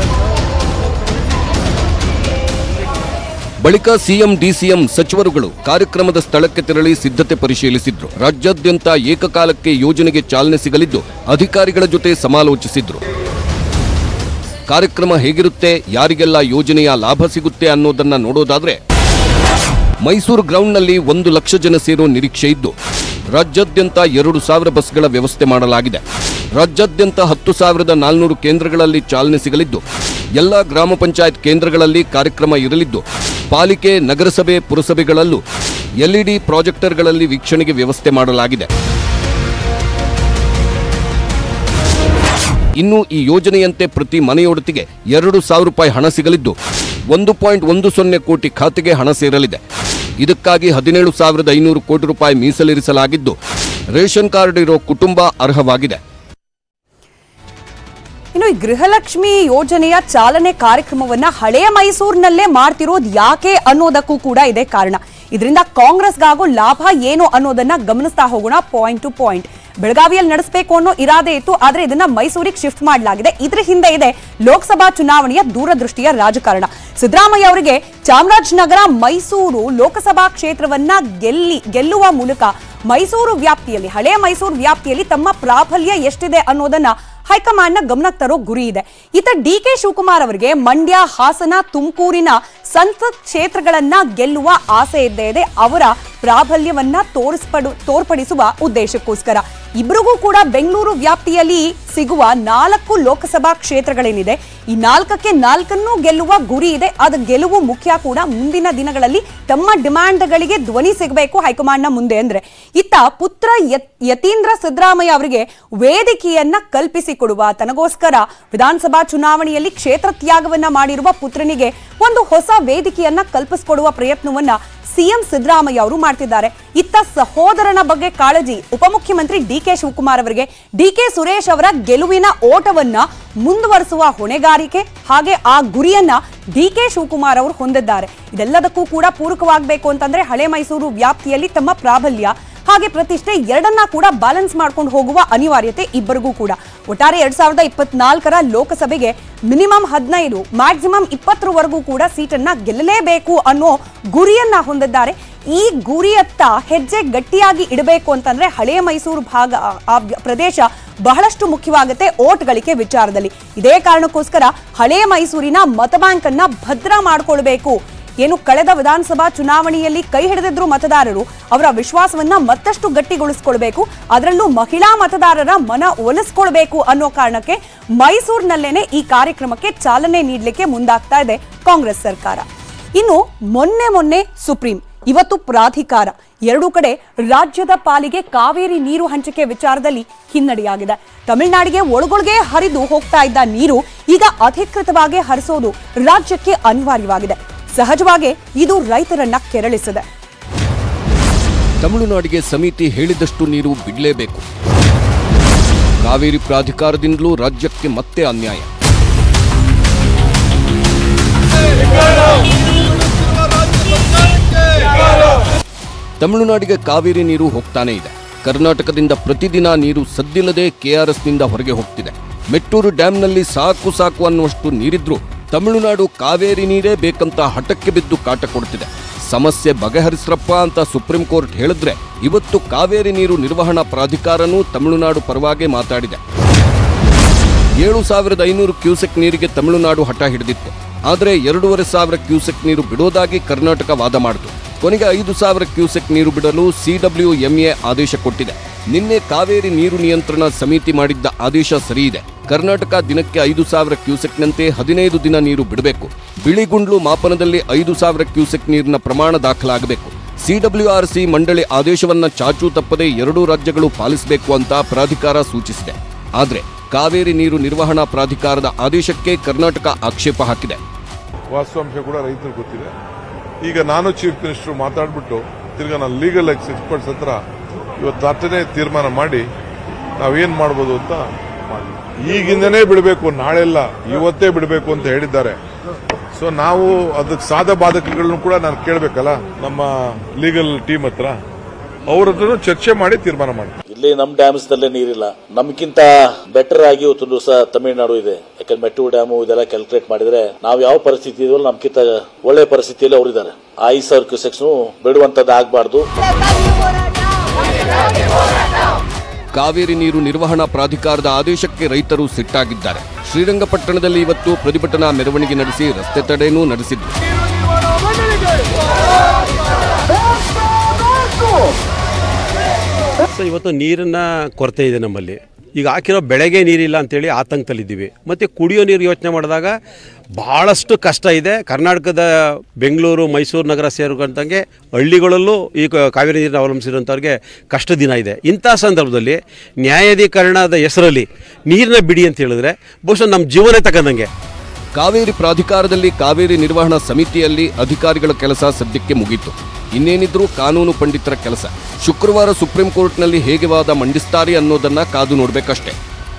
[SPEAKER 2] ಬಳಿಕ ಸಿಎಂ ಡಿಸಿಎಂ ಸಚಿವರುಗಳು ಕಾರ್ಯಕ್ರಮದ ಸ್ಥಳಕ್ಕೆ ತೆರಳಿ ಸಿದ್ಧತೆ ಪರಿಶೀಲಿಸಿದ್ರು ರಾಜ್ಯಾದ್ಯಂತ ಏಕಕಾಲಕ್ಕೆ ಯೋಜನೆಗೆ ಚಾಲನೆ ಸಿಗಲಿದ್ದು ಅಧಿಕಾರಿಗಳ ಜೊತೆ ಸಮಾಲೋಚಿಸಿದ್ರು ಕಾರ್ಯಕ್ರಮ ಹೇಗಿರುತ್ತೆ ಯಾರಿಗೆಲ್ಲ ಯೋಜನೆಯ ಲಾಭ ಸಿಗುತ್ತೆ ಅನ್ನೋದನ್ನ ನೋಡೋದಾದ್ರೆ ಮೈಸೂರು ಗ್ರೌಂಡ್ನಲ್ಲಿ ಒಂದು ಲಕ್ಷ ಜನ ಸೇರೋ ನಿರೀಕ್ಷೆ ಇದ್ದು ರಾಜ್ಯಾದ್ಯಂತ ಎರಡು ಸಾವಿರ ಬಸ್ಗಳ ವ್ಯವಸ್ಥೆ ಮಾಡಲಾಗಿದೆ ರಾಜ್ಯಾದ್ಯಂತ ಹತ್ತು ಸಾವಿರದ ನಾಲ್ನೂರು ಕೇಂದ್ರಗಳಲ್ಲಿ ಚಾಲನೆ ಸಿಗಲಿದ್ದು ಎಲ್ಲ ಗ್ರಾಮ ಪಂಚಾಯತ್ ಕೇಂದ್ರಗಳಲ್ಲಿ ಕಾರ್ಯಕ್ರಮ ಇರಲಿದ್ದು ಪಾಲಿಕೆ ನಗರಸಭೆ ಪುರಸಭೆಗಳಲ್ಲೂ ಎಲ್ಇಡಿ ಪ್ರಾಜೆಕ್ಟರ್ಗಳಲ್ಲಿ ವೀಕ್ಷಣೆಗೆ ವ್ಯವಸ್ಥೆ ಮಾಡಲಾಗಿದೆ ಇನ್ನು ಈ ಯೋಜನೆಯಂತೆ ಪ್ರತಿ ಮನೆಯೊಡತಿಗೆ ಎರಡು ಸಾವಿರ ರೂಪಾಯಿ ಹಣ ಸಿಗಲಿದ್ದು ಒಂದು ಪಾಯಿಂಟ್ ಒಂದು ಸೊನ್ನೆ ಕೋಟಿ ಖಾತೆಗೆ ಹಣ ಸೇರಲಿದೆ ಇದಕ್ಕಾಗಿ ಹದಿನೇಳು ಸಾವಿರದ ಐನೂರು ಕೋಟಿ ರೂಪಾಯಿ ಮೀಸಲಿರಿಸಲಾಗಿದ್ದು ರೇಷನ್ ಕಾರ್ಡ್ ಇರೋ ಕುಟುಂಬ ಅರ್ಹವಾಗಿದೆ
[SPEAKER 1] ಇನ್ನು ಈ ಗೃಹಲಕ್ಷ್ಮಿ ಯೋಜನೆಯ ಚಾಲನೆ ಕಾರ್ಯಕ್ರಮವನ್ನ ಹಳೆಯ ಮೈಸೂರಿನಲ್ಲೇ ಮಾಡ್ತಿರೋದು ಯಾಕೆ ಅನ್ನೋದಕ್ಕೂ ಕೂಡ ಇದೆ ಕಾರಣ ಇದರಿಂದ ಕಾಂಗ್ರೆಸ್ಗಾಗೋ ಲಾಭ ಏನು ಅನ್ನೋದನ್ನ ಗಮನಿಸ್ತಾ ಹೋಗೋಣ ಪಾಯಿಂಟ್ ಟು ಪಾಯಿಂಟ್ ಬೆಳಗಾವಿಯಲ್ಲಿ ನಡೆಸಬೇಕು ಅನ್ನೋ ಇರಾದೆ ಇತ್ತು ಆದ್ರೆ ಇದನ್ನ ಮೈಸೂರಿಗೆ ಶಿಫ್ಟ್ ಮಾಡಲಾಗಿದೆ ಇದ್ರ ಹಿಂದೆ ಇದೆ ಲೋಕಸಭಾ ಚುನಾವಣೆಯ ದೂರದೃಷ್ಟಿಯ ರಾಜಕಾರಣ ಸಿದ್ದರಾಮಯ್ಯ ಅವರಿಗೆ ಚಾಮರಾಜನಗರ ಮೈಸೂರು ಲೋಕಸಭಾ ಕ್ಷೇತ್ರವನ್ನ ಗೆಲ್ಲಿ ಗೆಲ್ಲುವ ಮೂಲಕ ಮೈಸೂರು ವ್ಯಾಪ್ತಿಯಲ್ಲಿ ಹಳೆಯ ಮೈಸೂರು ವ್ಯಾಪ್ತಿಯಲ್ಲಿ ತಮ್ಮ ಪ್ರಾಬಲ್ಯ ಎಷ್ಟಿದೆ ಅನ್ನೋದನ್ನ ಹೈಕಮಾಂಡ್ನ ಗಮನಕ್ಕೆ ತರೋ ಗುರಿ ಇದೆ ಇತ ಡಿ ಕೆ ಶಿವಕುಮಾರ್ ಅವರಿಗೆ ಮಂಡ್ಯ ಹಾಸನ ತುಮಕೂರಿನ ಸಂಸತ್ ಕ್ಷೇತ್ರಗಳನ್ನ ಗೆಲ್ಲುವ ಆಸೆ ಇದ್ದೇ ಇದೆ ಅವರ ಪ್ರಾಬಲ್ಯವನ್ನ ತೋರಿಸ್ಪಡು ತೋರ್ಪಡಿಸುವ ಉದ್ದೇಶಕ್ಕೋಸ್ಕರ ಇಬ್ಬರಿಗೂ ಕೂಡ ಬೆಂಗಳೂರು ವ್ಯಾಪ್ತಿಯಲ್ಲಿ ಸಿಗುವ ನಾಲ್ಕು ಲೋಕಸಭಾ ಕ್ಷೇತ್ರಗಳೇನಿದೆ ಈ ನಾಲ್ಕಕ್ಕೆ ನಾಲ್ಕನ್ನೂ ಗೆಲ್ಲುವ ಗುರಿ ಇದೆ ಅದು ಗೆಲುವು ಮುಖ್ಯ ಕೂಡ ಮುಂದಿನ ದಿನಗಳಲ್ಲಿ ತಮ್ಮ ಡಿಮ್ಯಾಂಡ್ಗಳಿಗೆ ಧ್ವನಿ ಸಿಗಬೇಕು ಹೈಕಮಾಂಡ್ನ ಮುಂದೆ ಅಂದ್ರೆ ಇತ್ತ ಪುತ್ರ ಯತ್- ಯತೀಂದ್ರ ಸಿದ್ದರಾಮಯ್ಯ ಅವರಿಗೆ ವೇದಿಕೆಯನ್ನ ಕಲ್ಪಿಸಿಕೊಡುವ ತನಗೋಸ್ಕರ ವಿಧಾನಸಭಾ ಚುನಾವಣೆಯಲ್ಲಿ ಕ್ಷೇತ್ರ ತ್ಯಾಗವನ್ನ ಮಾಡಿರುವ ಪುತ್ರನಿಗೆ ಒಂದು ಹೊಸ ವೇದಿಕೆಯನ್ನ ಕಲ್ಪಿಸಿಕೊಡುವ ಪ್ರಯತ್ನವನ್ನ ಸಿಎಂ ಸಿದ್ದರಾಮಯ್ಯ ಅವರು ಮಾಡ್ತಿದ್ದಾರೆ ಇತ್ತ ಸಹೋದರನ ಬಗ್ಗೆ ಕಾಳಜಿ ಉಪಮುಖ್ಯಮಂತ್ರಿ ಡಿ ಕೆ ಶಿವಕುಮಾರ್ ಅವರಿಗೆ ಡಿ ಕೆ ಸುರೇಶ್ ಅವರ ಗೆಲುವಿನ ಓಟವನ್ನ ಮುಂದುವರಿಸುವ ಹೊಣೆಗಾರಿಕೆ ಹಾಗೆ ಆ ಗುರಿಯನ್ನ ಡಿ ಕೆ ಶಿವಕುಮಾರ್ ಅವರು ಹೊಂದಿದ್ದಾರೆ ಇದೆಲ್ಲದಕ್ಕೂ ಕೂಡ ಪೂರಕವಾಗಬೇಕು ಅಂತಂದ್ರೆ ಹಳೆ ಮೈಸೂರು ವ್ಯಾಪ್ತಿಯಲ್ಲಿ ತಮ್ಮ ಪ್ರಾಬಲ್ಯ ಹಾಗೆ ಪ್ರತಿಷ್ಠೆ ಎರಡನ್ನ ಕೂಡ ಬ್ಯಾಲೆನ್ಸ್ ಮಾಡ್ಕೊಂಡು ಹೋಗುವ ಅನಿವಾರ್ಯತೆ ಇಬ್ಬರಿಗೂ ಕೂಡ ಒಟ್ಟಾರೆ ಎರಡ್ ಸಾವಿರದ ಇಪ್ಪತ್ನಾಲ್ಕರ ಲೋಕಸಭೆಗೆ ಮಿನಿಮಮ್ ಹದಿನೈದು ಮ್ಯಾಕ್ಸಿಮಮ್ ಇಪ್ಪತ್ತರವರೆಗೂ ಕೂಡ ಸೀಟನ್ನ ಗೆಲ್ಲಲೇಬೇಕು ಅನ್ನೋ ಗುರಿಯನ್ನ ಹೊಂದಿದ್ದಾರೆ ಈ ಗುರಿಯತ್ತ ಹೆಜ್ಜೆ ಗಟ್ಟಿಯಾಗಿ ಇಡಬೇಕು ಅಂತಂದ್ರೆ ಹಳೆಯ ಮೈಸೂರು ಭಾಗ ಆ- ಆ ವ್ಯ- ಪ್ರದೇಶ ಬಹಳಷ್ಟು ಮುಖ್ಯವಾಗುತ್ತೆ ಓಟ್ ಗಳಿಕೆ ವಿಚಾರದಲ್ಲಿ ಇದೇ ಕಾರಣಕ್ಕೋಸ್ಕರ ಹಳೆಯ ಮೈಸೂರಿನ ಮತ ಬ್ಯಾಂಕ್ ಅನ್ನ ಭದ್ರ ಮಾಡ್ಕೊಳ್ಬೇಕು ಏನು ಕಳೆದ ವಿಧಾನಸಭಾ ಚುನಾವಣೆಯಲ್ಲಿ ಕೈ ಹಿಡಿದಿದ್ರು ಮತದಾರರು ಅವರ ವಿಶ್ವಾಸವನ್ನ ಮತ್ತಷ್ಟು ಗಟ್ಟಿಗೊಳಿಸ್ಕೊಳ್ಬೇಕು ಅದರಲ್ಲೂ ಮಹಿಳಾ ಮತದಾರರ ಮನ ಒಲಿಸ್ಕೊಳ್ಬೇಕು ಅನ್ನೋ ಕಾರಣಕ್ಕೆ ಮೈಸೂರಿನಲ್ಲೇನೆ ಈ ಕಾರ್ಯಕ್ರಮಕ್ಕೆ ಚಾಲನೆ ನೀಡಲಿಕ್ಕೆ ಮುಂದಾಗ್ತಾ ಇದೆ ಕಾಂಗ್ರೆಸ್ ಸರ್ಕಾರ ಇನ್ನು ಮೊನ್ನೆ ಮೊನ್ನೆ ಸುಪ್ರೀಂ ಇವತ್ತು ಪ್ರಾಧಿಕಾರ ಎರಡೂ ಕಡೆ ರಾಜ್ಯದ ಪಾಲಿಗೆ ಕಾವೇರಿ ನೀರು ಹಂಚಿಕೆ ವಿಚಾರದಲ್ಲಿ ಹಿನ್ನಡೆಯಾಗಿದೆ ತಮಿಳುನಾಡಿಗೆ ಒಳಗೊಳಗೆ ಹರಿದು ಹೋಗ್ತಾ ಇದ್ದ ನೀರು ಈಗ ಅಧಿಕೃತವಾಗಿ ಹರಿಸೋದು ರಾಜ್ಯಕ್ಕೆ ಅನಿವಾರ್ಯವಾಗಿದೆ ಸಹಜವಾಗಿ ಇದು ರೈತರನ್ನ ಕೆರಳಿಸಿದೆ
[SPEAKER 2] ತಮಿಳುನಾಡಿಗೆ ಸಮಿತಿ ಹೇಳಿದಷ್ಟು ನೀರು ಬಿಡಲೇಬೇಕು ಕಾವೇರಿ ಪ್ರಾಧಿಕಾರದಿಂದಲೂ ರಾಜ್ಯಕ್ಕೆ ಮತ್ತೆ ಅನ್ಯಾಯ ತಮಿಳುನಾಡಿಗೆ ಕಾವೇರಿ ನೀರು ಹೋಗ್ತಾನೇ ಇದೆ ಕರ್ನಾಟಕದಿಂದ ಪ್ರತಿದಿನ ನೀರು ಸದ್ದಿಲ್ಲದೆ ಕೆಆರ್ಎಸ್ನಿಂದ ಹೊರಗೆ ಹೋಗ್ತಿದೆ ಮೆಟ್ಟೂರು ಡ್ಯಾಂನಲ್ಲಿ ಸಾಕು ಸಾಕು ಅನ್ನುವಷ್ಟು ನೀರಿದ್ರೂ ತಮಿಳುನಾಡು ಕಾವೇರಿ ನೀರೇ ಬೇಕಂತ ಹಠಕ್ಕೆ ಬಿದ್ದು ಕಾಟ ಕೊಡ್ತಿದೆ ಸಮಸ್ಯೆ ಬಗೆಹರಿಸ್ರಪ್ಪ ಅಂತ ಸುಪ್ರೀಂ ಕೋರ್ಟ್ ಹೇಳಿದ್ರೆ ಇವತ್ತು ಕಾವೇರಿ ನೀರು ನಿರ್ವಹಣಾ ಪ್ರಾಧಿಕಾರನೂ ತಮಿಳುನಾಡು ಪರವಾಗಿ ಮಾತಾಡಿದೆ ಏಳು ಸಾವಿರದ ಐನೂರು ಕ್ಯೂಸೆಕ್ ನೀರಿಗೆ ತಮಿಳುನಾಡು ಹಠ ಹಿಡಿದಿತ್ತು ಆದರೆ ಎರಡೂವರೆ ಸಾವಿರ ಕ್ಯೂಸೆಕ್ ನೀರು ಬಿಡೋದಾಗಿ ಕರ್ನಾಟಕ ವಾದ ಮಾಡಿತು ಕೊನೆಗೆ ಐದು ಸಾವಿರ ಕ್ಯೂಸೆಕ್ ನೀರು ಬಿಡಲು ಸಿಡಬ್ಲ್ಯೂಎಂಎ ಆದೇಶ ಕೊಟ್ಟಿದೆ ನಿನ್ನೆ ಕಾವೇರಿ ನೀರು ನಿಯಂತ್ರಣ ಸಮಿತಿ ಮಾಡಿದ್ದ ಆದೇಶ ಸರಿ ಇದೆ ಕರ್ನಾಟಕ ದಿನಕ್ಕೆ ಐದು ಸಾವಿರ ಕ್ಯೂಸೆಕ್ನಂತೆ ಹದಿನೈದು ದಿನ ನೀರು ಬಿಡಬೇಕು ಬಿಳಿಗುಂಡ್ಲು ಮಾಪನದಲ್ಲಿ ಐದು ಸಾವಿರ ಕ್ಯೂಸೆಕ್ ನೀರಿನ ಪ್ರಮಾಣ ದಾಖಲಾಗಬೇಕು ಸಿಡಬ್ಲ್ಯೂಆರ್ಸಿ ಮಂಡಳಿ ಆದೇಶವನ್ನ ಚಾಚೂ ತಪ್ಪದೆ ಎರಡೂ ರಾಜ್ಯಗಳು ಪಾಲಿಸಬೇಕು ಅಂತ ಪ್ರಾಧಿಕಾರ ಸೂಚಿಸಿದೆ ಆದರೆ ಕಾವೇರಿ ನೀರು ನಿರ್ವಹಣಾ ಪ್ರಾಧಿಕಾರದ ಆದೇಶಕ್ಕೆ ಕರ್ನಾಟಕ ಆಕ್ಷೇಪ ಹಾಕಿದೆ
[SPEAKER 5] ವಾಸ್ತವಾಂಶ ಕೂಡ ರೈತರಿಗೆ ಗೊತ್ತಿದೆ ಈಗ ನಾನು ಚೀಫ್ ಮಿನಿಸ್ಟರ್ ಮಾತಾಡ್ಬಿಟ್ಟು ತಿರ್ಗಾ ನಾನು ಲೀಗಲ್ ಎಕ್ಸ್ಪರ್ಟ್ಸ್ ಹತ್ರ ಇವತ್ತು ಅಷ್ಟನೇ ತೀರ್ಮಾನ ಮಾಡಿ ನಾವೇನ್ ಮಾಡ್ಬೋದು ಅಂತ ಮಾಡಿ ಈಗಿಂದನೇ ಬಿಡಬೇಕು ನಾಳೆಲ್ಲ ಇವತ್ತೇ ಬಿಡಬೇಕು ಅಂತ ಹೇಳಿದ್ದಾರೆ ಸೊ ನಾವು ಅದಕ್ಕೆ ಸಾಧ ಬಾಧಕಗಳನ್ನು ಕೂಡ ನಾನು ಕೇಳಬೇಕಲ್ಲ ನಮ್ಮ ಲೀಗಲ್ ಟೀಮ್ ಹತ್ರ ಅವ್ರ ಹತ್ರನೂ ಚರ್ಚೆ ಮಾಡಿ ತೀರ್ಮಾನ ಮಾಡಿ
[SPEAKER 7] ಇಲ್ಲಿ ನಮ್ ಡ್ಯಾಮ್ಸ್ ನಲ್ಲೇ ನೀರಿಲ್ಲ ನಮ್ಗಿಂತ ಬೆಟರ್ ಆಗಿ ಇವತ್ತು ದಿವಸ ತಮಿಳುನಾಡು ಇದೆ ಯಾಕಂದ್ರೆ ಮೆಟ್ಟೂರು ಡ್ಯಾಮು ಇದೆಲ್ಲ ಕ್ಯಾಲ್ಕುಲೇಟ್ ಮಾಡಿದ್ರೆ ನಾವು ಯಾವ ಪರಿಸ್ಥಿತಿ ಇದೆಯೋ ನಮ್ಗಿಂತ ಒಳ್ಳೆ ಪರಿಸ್ಥಿತಿಯಲ್ಲಿ ಅವರಿದ್ದಾರೆ ಐದು ಸಾವಿರ ಕ್ಯೂಸೆಕ್ಸ್ ಬಿಡುವಂತದ್ದು ಆಗ್ಬಾರ್ದು
[SPEAKER 2] ಕಾವೇರಿ ನೀರು ನಿರ್ವಹಣಾ ಪ್ರಾಧಿಕಾರದ ಆದೇಶಕ್ಕೆ ರೈತರು ಸಿಟ್ಟಾಗಿದ್ದಾರೆ ಶ್ರೀರಂಗಪಟ್ಟಣದಲ್ಲಿ ಇವತ್ತು ಪ್ರತಿಭಟನಾ ಮೆರವಣಿಗೆ ನಡೆಸಿ ರಸ್ತೆ ತಡೆನೂ ನಡೆಸಿದ್ರು
[SPEAKER 8] ಸೊ ಇವತ್ತು ನೀರಿನ ಕೊರತೆ ಇದೆ ನಮ್ಮಲ್ಲಿ ಈಗ ಹಾಕಿರೋ ಬೆಳೆಗೆ ನೀರಿಲ್ಲ ಅಂತೇಳಿ ಆತಂಕದಲ್ಲಿದ್ದೀವಿ ಮತ್ತು ಕುಡಿಯೋ ನೀರು ಯೋಚನೆ ಮಾಡಿದಾಗ ಭಾಳಷ್ಟು ಕಷ್ಟ ಇದೆ ಕರ್ನಾಟಕದ ಬೆಂಗಳೂರು ಮೈಸೂರು ನಗರ ಸೇರಿದಂಗೆ ಹಳ್ಳಿಗಳಲ್ಲೂ ಈ ಕ- ಕಾವೇರಿ ನೀರನ್ನು ಅವಲಂಬಿಸಿರೋಂಥವ್ರಿಗೆ ಕಷ್ಟ ದಿನ ಇದೆ ಇಂಥ ಸಂದರ್ಭದಲ್ಲಿ ನ್ಯಾಯಾಧೀಕರಣದ ಹೆಸರಲ್ಲಿ ನೀರನ್ನ ಬಿಡಿ ಅಂತ ಹೇಳಿದ್ರೆ ಬಹುಶಃ ನಮ್ಮ ಜೀವನ ತಕ್ಕಂದಂಗೆ
[SPEAKER 2] ಕಾವೇರಿ ಪ್ರಾಧಿಕಾರದಲ್ಲಿ ಕಾವೇರಿ ನಿರ್ವಹಣಾ ಸಮಿತಿಯಲ್ಲಿ ಅಧಿಕಾರಿಗಳ ಕೆಲಸ ಸದ್ಯಕ್ಕೆ ಮುಗೀತು ಇನ್ನೇನಿದ್ರೂ ಕಾನೂನು ಪಂಡಿತರ ಕೆಲಸ ಶುಕ್ರವಾರ ಸುಪ್ರೀಂ ಕೋರ್ಟ್ನಲ್ಲಿ ಹೇಗೆ ವಾದ ಮಂಡಿಸ್ತಾರೆ ಅನ್ನೋದನ್ನ ಕಾದು ನೋಡ್ಬೇಕಷ್ಟೇ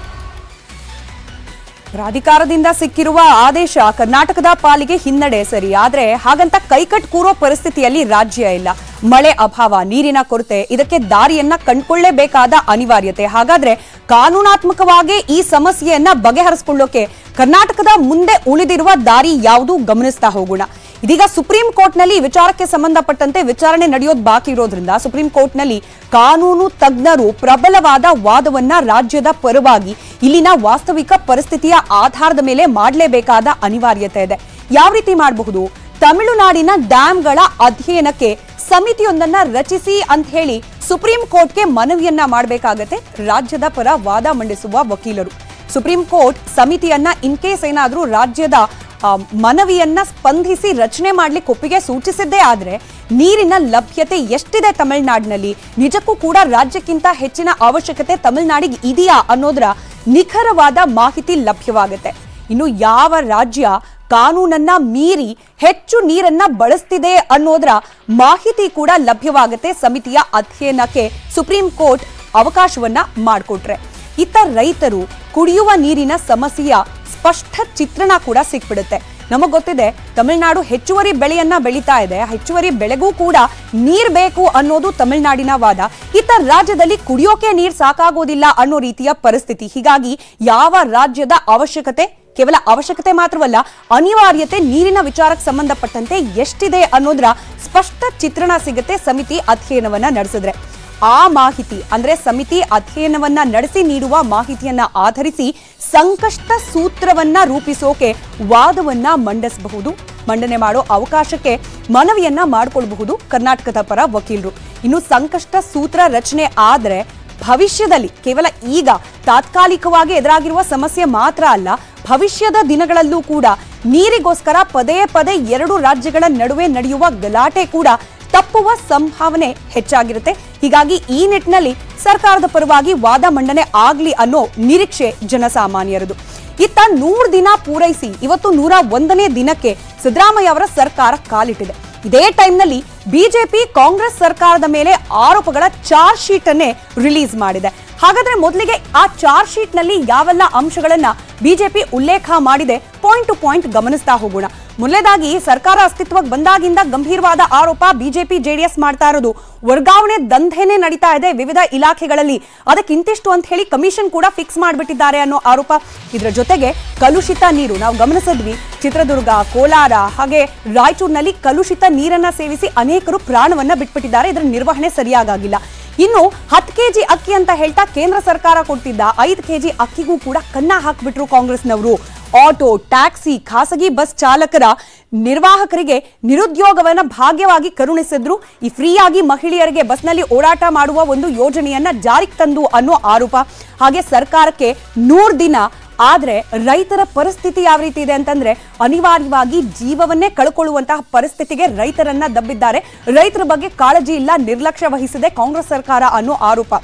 [SPEAKER 1] ಪ್ರಾಧಿಕಾರದಿಂದ ಸಿಕ್ಕಿರುವ ಆದೇಶ ಕರ್ನಾಟಕದ ಪಾಲಿಗೆ ಹಿನ್ನಡೆ ಸರಿ ಆದ್ರೆ ಹಾಗಂತ ಕೈಕಟ್ ಕೂರೋ ಪರಿಸ್ಥಿತಿಯಲ್ಲಿ ರಾಜ್ಯ ಇಲ್ಲ ಮಳೆ ಅಭಾವ ನೀರಿನ ಕೊರತೆ ಇದಕ್ಕೆ ದಾರಿಯನ್ನ ಕಂಡುಕೊಳ್ಳೇಬೇಕಾದ ಅನಿವಾರ್ಯತೆ ಹಾಗಾದ್ರೆ ಕಾನೂನಾತ್ಮಕವಾಗಿ ಈ ಸಮಸ್ಯೆಯನ್ನ ಬಗೆಹರಿಸಿಕೊಳ್ಳೋಕೆ ಕರ್ನಾಟಕದ ಮುಂದೆ ಉಳಿದಿರುವ ದಾರಿ ಯಾವುದು ಗಮನಿಸ್ತಾ ಹೋಗೋಣ ಇದೀಗ ಸುಪ್ರೀಂ ಕೋರ್ಟ್ನಲ್ಲಿ ಈ ವಿಚಾರಕ್ಕೆ ಸಂಬಂಧಪಟ್ಟಂತೆ ವಿಚಾರಣೆ ನಡೆಯೋದು ಬಾಕಿ ಇರೋದ್ರಿಂದ ಸುಪ್ರೀಂ ಕೋರ್ಟ್ನಲ್ಲಿ ಕಾನೂನು ತಜ್ಞರು ಪ್ರಬಲವಾದ ವಾದವನ್ನ ರಾಜ್ಯದ ಪರವಾಗಿ ಇಲ್ಲಿನ ವಾಸ್ತವಿಕ ಪರಿಸ್ಥಿತಿಯ ಆಧಾರದ ಮೇಲೆ ಮಾಡಲೇಬೇಕಾದ ಅನಿವಾರ್ಯತೆ ಇದೆ ಯಾವ ರೀತಿ ಮಾಡಬಹುದು ತಮಿಳುನಾಡಿನ ಡ್ಯಾಂಗಳ ಅಧ್ಯಯನಕ್ಕೆ ಸಮಿತಿಯೊಂದನ್ನ ರಚಿಸಿ ಅಂತ ಹೇಳಿ ಸುಪ್ರೀಂ ಕೋರ್ಟ್ಗೆ ಮನವಿಯನ್ನ ಮಾಡಬೇಕಾಗತ್ತೆ ರಾಜ್ಯದ ಪರ ವಾದ ಮಂಡಿಸುವ ವಕೀಲರು ಸುಪ್ರೀಂ ಕೋರ್ಟ್ ಸಮಿತಿಯನ್ನ ಇನ್ ಕೇಸ್ ಏನಾದ್ರೂ ರಾಜ್ಯದ ಆ, ಮನವಿಯನ್ನ ಸ್ಪಂದಿಸಿ ರಚನೆ ಮಾಡ್ಲಿಕ್ಕೆ ಒಪ್ಪಿಗೆ ಸೂಚಿಸಿದ್ದೇ ಆದ್ರೆ ನೀರಿನ ಲಭ್ಯತೆ ಎಷ್ಟಿದೆ ತಮಿಳುನಾಡಿನಲ್ಲಿ ನಿಜಕ್ಕೂ ಕೂಡ ರಾಜ್ಯಕ್ಕಿಂತ ಹೆಚ್ಚಿನ ಅವಶ್ಯಕತೆ ತಮಿಳುನಾಡಿಗೆ ಇದೆಯಾ ಅನ್ನೋದರ ನಿಖರವಾದ ಮಾಹಿತಿ ಲಭ್ಯವಾಗುತ್ತೆ ಇನ್ನು ಯಾವ ರಾಜ್ಯ ಕಾನೂನನ್ನ ಮೀರಿ ಹೆಚ್ಚು ನೀರನ್ನ ಬಳಸ್ತಿದೆ ಅನ್ನೋದರ ಮಾಹಿತಿ ಕೂಡ ಲಭ್ಯವಾಗುತ್ತೆ ಸಮಿತಿಯ ಅಧ್ಯಯನಕ್ಕೆ ಸುಪ್ರೀಂ ಕೋರ್ಟ್ ಅವಕಾಶವನ್ನ ಮಾಡಿಕೊಟ್ರೆ ಇತ್ತ ರೈತರು ಕುಡಿಯುವ ನೀರಿನ ಸಮಸ್ಯೆಯ ಸ್ಪಷ್ಟ ಚಿತ್ರಣ ಕೂಡ ಸಿಕ್ಬಿಡುತ್ತೆ ನಮಗ್ ಗೊತ್ತಿದೆ ತಮಿಳುನಾಡು ಹೆಚ್ಚುವರಿ ಬೆಳೆಯನ್ನ ಬೆಳೀತಾ ಇದೆ ಹೆಚ್ಚುವರಿ ಬೆಳೆಗೂ ಕೂಡ ನೀರ್ ಬೇಕು ಅನ್ನೋದು ತಮಿಳುನಾಡಿನ ವಾದ ಇತ್ತ ರಾಜ್ಯದಲ್ಲಿ ಕುಡಿಯೋಕೆ ನೀರ್ ಸಾಕಾಗೋದಿಲ್ಲ ಅನ್ನೋ ರೀತಿಯ ಪರಿಸ್ಥಿತಿ ಹೀಗಾಗಿ ಯಾವ ರಾಜ್ಯದ ಅವಶ್ಯಕತೆ ಕೇವಲ ಅವಶ್ಯಕತೆ ಮಾತ್ರವಲ್ಲ ಅನಿವಾರ್ಯತೆ ನೀರಿನ ವಿಚಾರಕ್ಕೆ ಸಂಬಂಧಪಟ್ಟಂತೆ ಎಷ್ಟಿದೆ ಅನ್ನೋದರ ಸ್ಪಷ್ಟ ಚಿತ್ರಣ ಸಿಗುತ್ತೆ ಸಮಿತಿ ಅಧ್ಯಯನವನ್ನ ನಡೆಸಿದ್ರೆ ಆ ಮಾಹಿತಿ ಅಂದ್ರೆ ಸಮಿತಿ ಅಧ್ಯಯನವನ್ನ ನಡೆಸಿ ನೀಡುವ ಮಾಹಿತಿಯನ್ನ ಆಧರಿಸಿ ಸಂಕಷ್ಟ ಸೂತ್ರವನ್ನ ರೂಪಿಸೋಕೆ ವಾದವನ್ನ ಮಂಡಿಸಬಹುದು ಮಂಡನೆ ಮಾಡೋ ಅವಕಾಶಕ್ಕೆ ಮನವಿಯನ್ನ ಮಾಡಿಕೊಳ್ಳಬಹುದು ಕರ್ನಾಟಕದ ಪರ ವಕೀಲರು ಇನ್ನು ಸಂಕಷ್ಟ ಸೂತ್ರ ರಚನೆ ಆದ್ರೆ ಭವಿಷ್ಯದಲ್ಲಿ ಕೇವಲ ಈಗ ತಾತ್ಕಾಲಿಕವಾಗಿ ಎದುರಾಗಿರುವ ಸಮಸ್ಯೆ ಮಾತ್ರ ಅಲ್ಲ ಭವಿಷ್ಯದ ದಿನಗಳಲ್ಲೂ ಕೂಡ ನೀರಿಗೋಸ್ಕರ ಪದೇ ಪದೇ ಎರಡು ರಾಜ್ಯಗಳ ನಡುವೆ ನಡೆಯುವ ಗಲಾಟೆ ಕೂಡ ತಪ್ಪುವ ಸಂಭಾವನೆ ಹೆಚ್ಚಾಗಿರುತ್ತೆ ಹೀಗಾಗಿ ಈ ನಿಟ್ಟಿನಲ್ಲಿ ಸರ್ಕಾರದ ಪರವಾಗಿ ವಾದ ಮಂಡನೆ ಆಗ್ಲಿ ಅನ್ನೋ ನಿರೀಕ್ಷೆ ಜನಸಾಮಾನ್ಯರದು ಇತ್ತ ನೂರು ದಿನ ಪೂರೈಸಿ ಇವತ್ತು ನೂರ ಒಂದನೇ ದಿನಕ್ಕೆ ಸಿದ್ದರಾಮಯ್ಯ ಅವರ ಸರ್ಕಾರ ಕಾಲಿಟ್ಟಿದೆ ಇದೇ ಟೈಮ್ನಲ್ಲಿ ಬಿಜೆಪಿ ಕಾಂಗ್ರೆಸ್ ಸರ್ಕಾರದ ಮೇಲೆ ಆರೋಪಗಳ ಚಾರ್ಜ್ ಶೀಟ್ ಅನ್ನೇ ರಿಲೀಸ್ ಮಾಡಿದೆ ಹಾಗಾದ್ರೆ ಮೊದಲಿಗೆ ಆ ಚಾರ್ಜ್ ಶೀಟ್ ನಲ್ಲಿ ಯಾವೆಲ್ಲ ಅಂಶಗಳನ್ನ ಬಿಜೆಪಿ ಉಲ್ಲೇಖ ಮಾಡಿದೆ ಪಾಯಿಂಟ್ ಟು ಪಾಯಿಂಟ್ ಗಮನಿಸ್ತಾ ಹೋಗೋಣ ಮೊದಲನೇದಾಗಿ ಸರ್ಕಾರ ಅಸ್ತಿತ್ವಕ್ಕೆ ಬಂದಾಗಿಂದ ಗಂಭೀರವಾದ ಆರೋಪ ಬಿಜೆಪಿ ಜೆಡಿಎಸ್ ಮಾಡ್ತಾ ಇರೋದು ವರ್ಗಾವಣೆ ದಂಧೆನೇ ನಡೀತಾ ಇದೆ ವಿವಿಧ ಇಲಾಖೆಗಳಲ್ಲಿ ಅದಕ್ಕೆ ಇಂತಿಷ್ಟು ಅಂತ ಹೇಳಿ ಕಮಿಷನ್ ಕೂಡ ಫಿಕ್ಸ್ ಮಾಡಿಬಿಟ್ಟಿದ್ದಾರೆ ಅನ್ನೋ ಆರೋಪ ಇದರ ಜೊತೆಗೆ ಕಲುಷಿತ ನೀರು ನಾವು ಗಮನಿಸಿದ್ವಿ ಚಿತ್ರದುರ್ಗ ಕೋಲಾರ ಹಾಗೆ ರಾಯಚೂರಿನಲ್ಲಿ ಕಲುಷಿತ ನೀರನ್ನ ಸೇವಿಸಿ ಅನೇಕರು ಪ್ರಾಣವನ್ನ ಬಿಟ್ಬಿಟ್ಟಿದ್ದಾರೆ ಇದರ ನಿರ್ವಹಣೆ ಸರಿಯಾಗಿಲ್ಲ ಇನ್ನು ಹತ್ತು ಕೆಜಿ ಅಕ್ಕಿ ಅಂತ ಹೇಳ್ತಾ ಕೇಂದ್ರ ಸರ್ಕಾರ ಕೊಡ್ತಿದ್ದ ಐದು ಕೆಜಿ ಅಕ್ಕಿಗೂ ಕೂಡ ಕನ್ನ ಹಾಕ್ಬಿಟ್ರು ಕಾಂಗ್ರೆಸ್ನವರು ಆಟೋ ಟ್ಯಾಕ್ಸಿ ಖಾಸಗಿ ಬಸ್ ಚಾಲಕರ ನಿರ್ವಾಹಕರಿಗೆ ನಿರುದ್ಯೋಗವನ್ನ ಭಾಗ್ಯವಾಗಿ ಕರುಣಿಸಿದ್ರು ಈ ಫ್ರೀಯಾಗಿ ಮಹಿಳೆಯರಿಗೆ ಬಸ್ನಲ್ಲಿ ಓಡಾಟ ಮಾಡುವ ಒಂದು ಯೋಜನೆಯನ್ನ ಜಾರಿಗೆ ತಂದು ಅನ್ನೋ ಆರೋಪ ಹಾಗೆ ಸರ್ಕಾರಕ್ಕೆ ನೂರು ದಿನ ಆದ್ರೆ ರೈತರ ಪರಿಸ್ಥಿತಿ ಯಾವ ರೀತಿ ಇದೆ ಅಂತಂದ್ರೆ ಅನಿವಾರ್ಯವಾಗಿ ಜೀವವನ್ನೇ ಕಳ್ಕೊಳ್ಳುವಂತಹ ಪರಿಸ್ಥಿತಿಗೆ ರೈತರನ್ನ ದಬ್ಬಿದ್ದಾರೆ ರೈತರ ಬಗ್ಗೆ ಕಾಳಜಿ ಇಲ್ಲ ನಿರ್ಲಕ್ಷ್ಯ ವಹಿಸಿದೆ ಕಾಂಗ್ರೆಸ್ ಸರ್ಕಾರ ಅನ್ನೋ ಆರೋಪ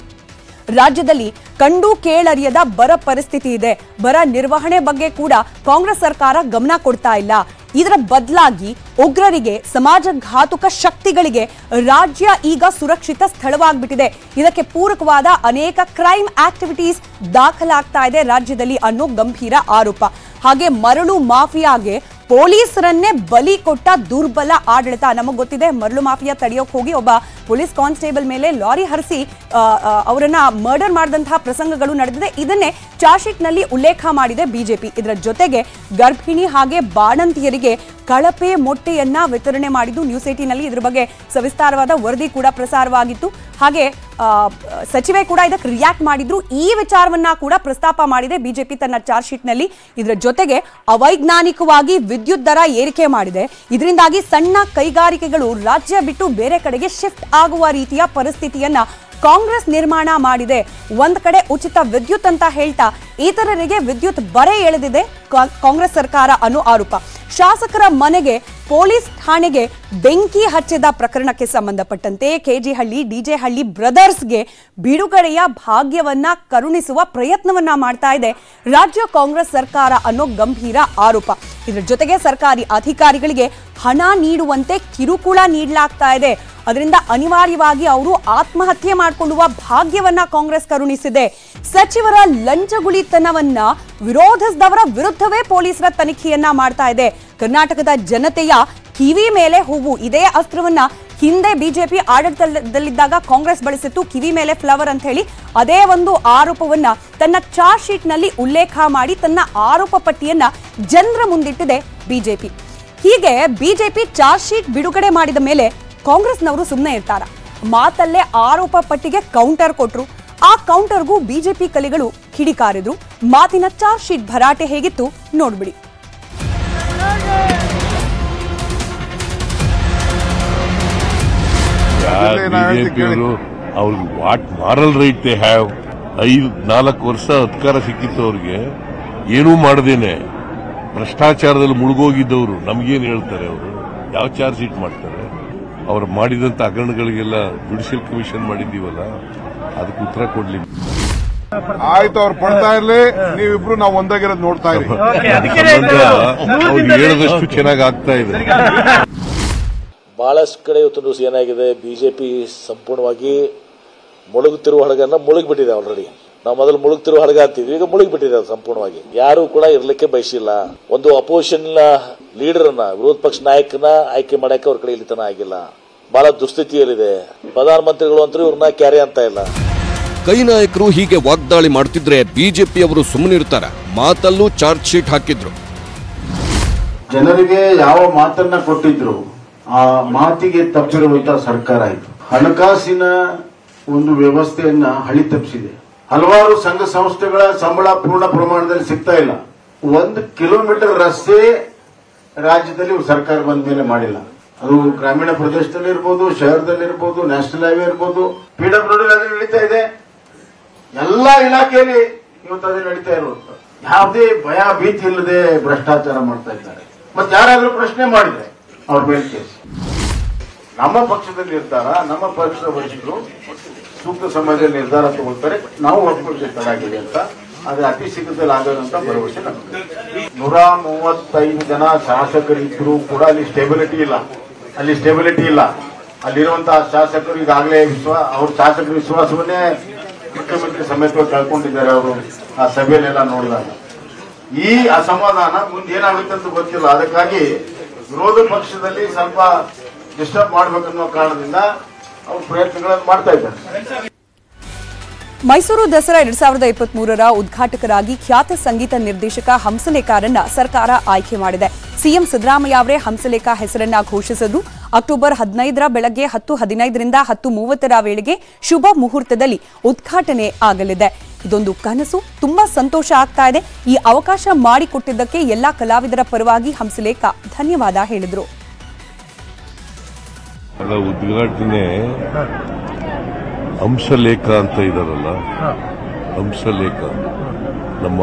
[SPEAKER 1] ರಾಜ್ಯದಲ್ಲಿ ಕಂಡು ಕೇಳರಿಯದ ಬರ ಪರಿಸ್ಥಿತಿ ಇದೆ ಬರ ನಿರ್ವಹಣೆ ಬಗ್ಗೆ ಕೂಡ ಕಾಂಗ್ರೆಸ್ ಸರ್ಕಾರ ಗಮನ ಕೊಡ್ತಾ ಇಲ್ಲ ಇದರ ಬದಲಾಗಿ ಉಗ್ರರಿಗೆ ಸಮಾಜಘಾತುಕ ಶಕ್ತಿಗಳಿಗೆ ರಾಜ್ಯ ಈಗ ಸುರಕ್ಷಿತ ಸ್ಥಳವಾಗ್ಬಿಟ್ಟಿದೆ ಇದಕ್ಕೆ ಪೂರಕವಾದ ಅನೇಕ ಕ್ರೈಮ್ ಆಕ್ಟಿವಿಟೀಸ್ ದಾಖಲಾಗ್ತಾ ಇದೆ ರಾಜ್ಯದಲ್ಲಿ ಅನ್ನೋ ಗಂಭೀರ ಆರೋಪ ಹಾಗೆ ಮರಳು ಮಾಫಿಯಾಗೆ ಪೊಲೀಸರನ್ನೇ ಬಲಿ ಕೊಟ್ಟ ದುರ್ಬಲ ಆಡಳಿತ ನಮಗೆ ಗೊತ್ತಿದೆ ಮರಳು ಮಾಫಿಯಾ ತಡೆಯೋಕ್ ಹೋಗಿ ಒಬ್ಬ ಪೊಲೀಸ್ ಕಾನ್ಸ್ಟೇಬಲ್ ಮೇಲೆ ಲಾರಿ ಹರಿಸಿ ಅವರನ್ನ ಮರ್ಡರ್ ಮಾಡಿದಂತಹ ಪ್ರಸಂಗಗಳು ನಡೆದಿದೆ ಇದನ್ನೇ ಚಾರ್ಜ್ ಶೀಟ್ ನಲ್ಲಿ ಉಲ್ಲೇಖ ಮಾಡಿದೆ ಬಿಜೆಪಿ ಇದರ ಜೊತೆಗೆ ಗರ್ಭಿಣಿ ಹಾಗೆ ಬಾಣಂತಿಯರಿಗೆ ಕಳಪೆ ಮೊಟ್ಟೆಯನ್ನ ವಿತರಣೆ ಮಾಡಿದ್ದು ನ್ಯೂಸ್ ಏಟಿನಲ್ಲಿ ಇದ್ರ ಬಗ್ಗೆ ಸವಿಸ್ತಾರವಾದ ವರದಿ ಕೂಡ ಪ್ರಸಾರವಾಗಿತ್ತು ಹಾಗೆ ಆ, ಸಚಿವೆ ಕೂಡ ಇದಕ್ಕೆ ರಿಯಾಕ್ಟ್ ಮಾಡಿದ್ರು ಈ ವಿಚಾರವನ್ನ ಕೂಡ ಪ್ರಸ್ತಾಪ ಮಾಡಿದೆ ಬಿಜೆಪಿ ತನ್ನ ಚಾರ್ಜ್ ಶೀಟ್ ನಲ್ಲಿ ಇದರ ಜೊತೆಗೆ ಅವೈಜ್ಞಾನಿಕವಾಗಿ ವಿದ್ಯುತ್ ದರ ಏರಿಕೆ ಮಾಡಿದೆ ಇದರಿಂದಾಗಿ ಸಣ್ಣ ಕೈಗಾರಿಕೆಗಳು ರಾಜ್ಯ ಬಿಟ್ಟು ಬೇರೆ ಕಡೆಗೆ ಶಿಫ್ಟ್ ಆಗುವ ರೀತಿಯ ಪರಿಸ್ಥಿತಿಯನ್ನ ಕಾಂಗ್ರೆಸ್ ನಿರ್ಮಾಣ ಮಾಡಿದೆ ಒಂದ್ ಕಡೆ ಉಚಿತ ವಿದ್ಯುತ್ ಅಂತ ಹೇಳ್ತಾ ಇತರರಿಗೆ ವಿದ್ಯುತ್ ಬರೆ ಎಳೆದಿದೆ ಕಾ- ಕಾಂಗ್ರೆಸ್ ಸರ್ಕಾರ ಅನ್ನೋ ಆರೋಪ ಶಾಸಕರ ಮನೆಗೆ ಪೊಲೀಸ್ ಠಾಣೆಗೆ ಬೆಂಕಿ ಹಚ್ಚಿದ ಪ್ರಕರಣಕ್ಕೆ ಸಂಬಂಧಪಟ್ಟಂತೆ ಕೆಜಿಹಳ್ಳಿ ಡಿಜೆಹಳ್ಳಿ ಬ್ರದರ್ಸ್ಗೆ ಬಿಡುಗಡೆಯ ಭಾಗ್ಯವನ್ನ ಕರುಣಿಸುವ ಪ್ರಯತ್ನವನ್ನ ಮಾಡ್ತಾ ಇದೆ ರಾಜ್ಯ ಕಾಂಗ್ರೆಸ್ ಸರ್ಕಾರ ಅನ್ನೋ ಗಂಭೀರ ಆರೋಪ ಇದರ ಜೊತೆಗೆ ಸರ್ಕಾರಿ ಅಧಿಕಾರಿಗಳಿಗೆ ಹಣ ನೀಡುವಂತೆ ಕಿರುಕುಳ ನೀಡಲಾಗ್ತಾ ಇದೆ ಅದರಿಂದ ಅನಿವಾರ್ಯವಾಗಿ ಅವರು ಆತ್ಮಹತ್ಯೆ ಮಾಡಿಕೊಳ್ಳುವ ಭಾಗ್ಯವನ್ನ ಕಾಂಗ್ರೆಸ್ ಕರುಣಿಸಿದೆ ಸಚಿವರ ಲಂಚಗುಳಿತನವನ್ನ ವಿರೋಧಿಸಿದವರ ವಿರುದ್ಧವೇ ಪೊಲೀಸರ ತನಿಖೆಯನ್ನ ಮಾಡ್ತಾ ಇದೆ ಕರ್ನಾಟಕದ ಜನತೆಯ ಕಿವಿ ಮೇಲೆ ಹೂವು ಇದೇ ಅಸ್ತ್ರವನ್ನ ಹಿಂದೆ ಬಿಜೆಪಿ ಆಡಳಿತದಲ್ಲಿದ್ದಾಗ ಕಾಂಗ್ರೆಸ್ ಬಳಸಿತ್ತು ಕಿವಿ ಮೇಲೆ ಫ್ಲವರ್ ಅಂತ ಹೇಳಿ ಅದೇ ಒಂದು ಆರೋಪವನ್ನ ತನ್ನ ಚಾರ್ಜ್ ಶೀಟ್ ನಲ್ಲಿ ಉಲ್ಲೇಖ ಮಾಡಿ ತನ್ನ ಆರೋಪ ಪಟ್ಟಿಯನ್ನ ಜನರ ಮುಂದಿಟ್ಟಿದೆ ಬಿಜೆಪಿ ಹೀಗೆ ಬಿಜೆಪಿ ಚಾರ್ಜ್ ಶೀಟ್ ಬಿಡುಗಡೆ ಮಾಡಿದ ಮೇಲೆ ಕಾಂಗ್ರೆಸ್ನವರು ಸುಮ್ಮನೆ ಇರ್ತಾರ ಮಾತಲ್ಲೇ ಆರೋಪ ಪಟ್ಟಿಗೆ ಕೌಂಟರ್ ಕೊಟ್ರು ಆ ಕೌಂಟರ್ಗೂ ಬಿಜೆಪಿ ಕಲಿಗಳು ಕಿಡಿಕಾರಿದ್ರು ಮಾತಿನ ಚಾರ್ಜ್ ಶೀಟ್ ಭರಾಟೆ ಹೇಗಿತ್ತು ನೋಡ್ಬಿಡಿ
[SPEAKER 5] ಅದಿರ್ಲಿ, ನಾವ್ ಹೇಳ್ತೀವಿ
[SPEAKER 4] ಬಿಜೆಪಿಯವರು ಅವ್ರಿಗೆ what moral right they have ಐದು ನಾಲ್ಕು ವರ್ಷ ಅಧಿಕಾರ ಸಿಕ್ಕಿತ್ತು ಅವ್ರಿಗೆ ಏನೂ ಮಾಡದೇನೆ ಭ್ರಷ್ಟಾಚಾರದಲ್ಲಿ ಮುಳುಗೋಗಿದ್ದವರು ನಮ್ಗೇನ್ ಹೇಳ್ತಾರೆ ಅವರು ಯಾವ ಚಾರ್ಜ್ ಶೀಟ್ ಮಾಡ್ತಾರೆ ಅವ್ರು ಮಾಡಿದಂತ ಹಗರಣಗಳಿಗೆಲ್ಲ ಜುಡಿಷಿಯಲ್ ಕಮಿಷನ್ ಮಾಡಿದ್ದೀವಲ್ಲ ಅದಕ್ಕೆ ಉತ್ತರ ಕೊಡ್ಲಿ
[SPEAKER 5] ಆಯ್ತು ಅವ್ರು ಪಡ್ತಾ ಇರ್ಲಿ ನೀವಿಬ್ರು ನಾವು ಒಂದಾಗಿರೋದು ನೋಡ್ತಾ ಇರಿ
[SPEAKER 4] ಸಂಬಂಧ ಅವ್ರು ಹೇಳದಷ್ಟು ಚೆನ್ನಾಗಿ ಆಗ್ತಾ ಇದೆ
[SPEAKER 7] ಬಹಳಷ್ಟು ಕಡೆ ಇವತ್ತು ದಿವಸ ಏನಾಗಿದೆ ಬಿಜೆಪಿ ಸಂಪೂರ್ಣವಾಗಿ ಮುಳುಗುತ್ತಿರುವ ಹಡಗನ್ನ ಮುಳುಗಿಬಿಟ್ಟಿದೆ ಆಲ್ರೆಡಿ ನಾವು ಮೊದಲು ಮುಳುಗ್ತಿರುವ ಹಡಗ ಅಂತಿದ್ವಿ ಈಗ ಮುಳುಗಿಬಿಟ್ಟಿದೆ ಅದು ಸಂಪೂರ್ಣವಾಗಿ ಯಾರು ಕೂಡ ಇರ್ಲಿಕ್ಕೆ ಬಯಸಿಲ್ಲ ಒಂದು ಅಪೋಸಿಷನ್ ಲೀಡರ್ ಅನ್ನ ವಿರೋಧ ಪಕ್ಷ ನಾಯಕನ ಆಯ್ಕೆ ಮಾಡಕ್ಕೆ ಅವ್ರ ಕಡೆ ಇಲ್ಲಿ ತನ ಆಗಿಲ್ಲ ಬಹಳ ದುಸ್ಥಿತಿಯಲ್ಲಿದೆ ಪ್ರಧಾನಮಂತ್ರಿಗಳು ಅಂತೂ ಇವ್ರನ್ನ ಕ್ಯಾರಿ ಅಂತ ಇಲ್ಲ
[SPEAKER 2] ಕೈ ನಾಯಕರು ಹೀಗೆ ವಾಗ್ದಾಳಿ ಮಾಡ್ತಿದ್ರೆ ಬಿಜೆಪಿಯವರು ಸುಮ್ಮನಿರ್ತಾರ ಮಾತಲ್ಲೂ ಚಾರ್ಜ್ ಶೀಟ್ ಹಾಕಿದ್ರು
[SPEAKER 9] ಜನರಿಗೆ ಯಾವ ಮಾತನ್ನ ಕೊಟ್ಟಿದ್ರು ಆ ಮಾತಿಗೆ ತಪ್ಪಿರುವಂತಹ ಸರ್ಕಾರ ಇದು ಹಣಕಾಸಿನ ಒಂದು ವ್ಯವಸ್ಥೆಯನ್ನ ಹಳಿ ತಪ್ಪಿಸಿದೆ ಹಲವಾರು ಸಂಘ ಸಂಸ್ಥೆಗಳ ಸಂಬಳ ಪೂರ್ಣ ಪ್ರಮಾಣದಲ್ಲಿ ಸಿಗ್ತಾ ಇಲ್ಲ ಒಂದು ಕಿಲೋಮೀಟರ್ ರಸ್ತೆ ರಾಜ್ಯದಲ್ಲಿ ಸರ್ಕಾರ ಬಂದ ಮೇಲೆ ಮಾಡಿಲ್ಲ ಅದು ಗ್ರಾಮೀಣ ಪ್ರದೇಶದಲ್ಲಿ ಇರ್ಬೋದು ಶಹರದಲ್ಲಿ ಇರ್ಬೋದು ನ್ಯಾಷನಲ್ ಹೈವೇ ಇರ್ಬೋದು ಪಿಡಬ್ಲ್ಯೂ ಡಿ ನಡೀತಾ ಇದೆ ಎಲ್ಲಾ ಇಲಾಖೆಯಲ್ಲಿ ಇವತ್ತು ಅದೇ ನಡೀತಾ ಇರುವಂತ ಯಾವುದೇ ಭಯ ಭೀತಿ ಇಲ್ಲದೆ ಭ್ರಷ್ಟಾಚಾರ ಮಾಡ್ತಾ ಇದ್ದಾರೆ ಮತ್ತೆ ಯಾರಾದ್ರೂ ಪ್ರಶ್ನೆ ಮಾಡಿದ್ರೆ ಅವ್ರ ಮೇಲೆ ಕೇಸ್ ನಮ್ಮ ಪಕ್ಷದ ನಿರ್ಧಾರ ನಮ್ಮ ಪಕ್ಷದ ವರಿಷ್ಠರು ಸೂಕ್ತ ಸಮಯದಲ್ಲಿ ನಿರ್ಧಾರ ತಗೊಳ್ತಾರೆ ನಾವು ಒಪ್ಪಿಕೊಳ್ಳಬೇಕಾಗಿದೆ ಅಂತ ಆದ್ರೆ ಅತಿ ಶೀಘ್ರದಲ್ಲಿ ಆಗೋದಂತ ಭರವಸೆ ನಮಗೆ ನೂರ ಮೂವತ್ತೈದು ಜನ ಶಾಸಕರಿದ್ರು ಕೂಡ ಅಲ್ಲಿ ಸ್ಟೆಬಿಲಿಟಿ ಇಲ್ಲ ಅಲ್ಲಿ ಸ್ಟೆಬಿಲಿಟಿ ಇಲ್ಲ ಅಲ್ಲಿರುವಂತಹ ಶಾಸಕರು ಈಗಾಗಲೇ ವಿಶ್ವಾಸ ಅವ್ರ ಶಾಸಕರ ವಿಶ್ವಾಸವನ್ನೇ ಮುಖ್ಯಮಂತ್ರಿ ಸಮೇತವಾಗಿ ಕಳ್ಕೊಂಡಿದ್ದಾರೆ ಅವರು ಆ ಸಭೆಯಲ್ಲೆಲ್ಲ ನೋಡಿದಾಗ ಈ ಅಸಮಾಧಾನ ಮುಂದೆ ಏನಾಗುತ್ತೆ ಅಂತ ಗೊತ್ತಿಲ್ಲ ಅದಕ್ಕಾಗಿ ವಿರೋಧ ಪಕ್ಷದಲ್ಲಿ ಸ್ವಲ್ಪ ಡಿಸ್ಟರ್ಬ್ ಮಾಡ್ಬೇಕನ್ನೋ ಕಾರಣದಿಂದ ಅವ್ರು ಪ್ರಯತ್ನಗಳನ್ನು ಮಾಡ್ತಾ ಇದ್ದಾರೆ
[SPEAKER 1] ಮೈಸೂರು ದಸರಾ ಎರಡ್ ಸಾವಿರದ ಇಪ್ಪತ್ತ್ ಮೂರರ ಉದ್ಘಾಟಕರಾಗಿ ಖ್ಯಾತ ಸಂಗೀತ ನಿರ್ದೇಶಕ ಹಂಸಲೇಖರನ್ನ ಸರ್ಕಾರ ಆಯ್ಕೆ ಮಾಡಿದೆ ಸಿಎಂ ಸಿದ್ದರಾಮಯ್ಯ ಅವರೇ ಹಂಸಲೇಖ ಹೆಸರನ್ನ ಘೋಷಿಸಿದ್ರು ಅಕ್ಟೋಬರ್ ಹದಿನೈದರ ಬೆಳಗ್ಗೆ ಹತ್ತು ಹದಿನೈದರಿಂದ ಹತ್ತು ಮೂವತ್ತರ ವೇಳೆಗೆ ಶುಭ ಮುಹೂರ್ತದಲ್ಲಿ ಉದ್ಘಾಟನೆ ಆಗಲಿದೆ ಇದೊಂದು ಕನಸು ತುಂಬಾ ಸಂತೋಷ ಆಗ್ತಾ ಇದೆ ಈ ಅವಕಾಶ ಮಾಡಿಕೊಟ್ಟಿದ್ದಕ್ಕೆ ಎಲ್ಲಾ ಕಲಾವಿದರ ಪರವಾಗಿ ಹಂಸಲೇಖ ಧನ್ಯವಾದ ಹೇಳಿದ್ರು
[SPEAKER 4] ಅಲ್ಲ ಉದ್ಘಾಟನೆ ಹಂಸಲೇಖ ಅಂತ ಇದಾರಲ್ಲ ಹಂಸಲೇಖ ನಮ್ಮ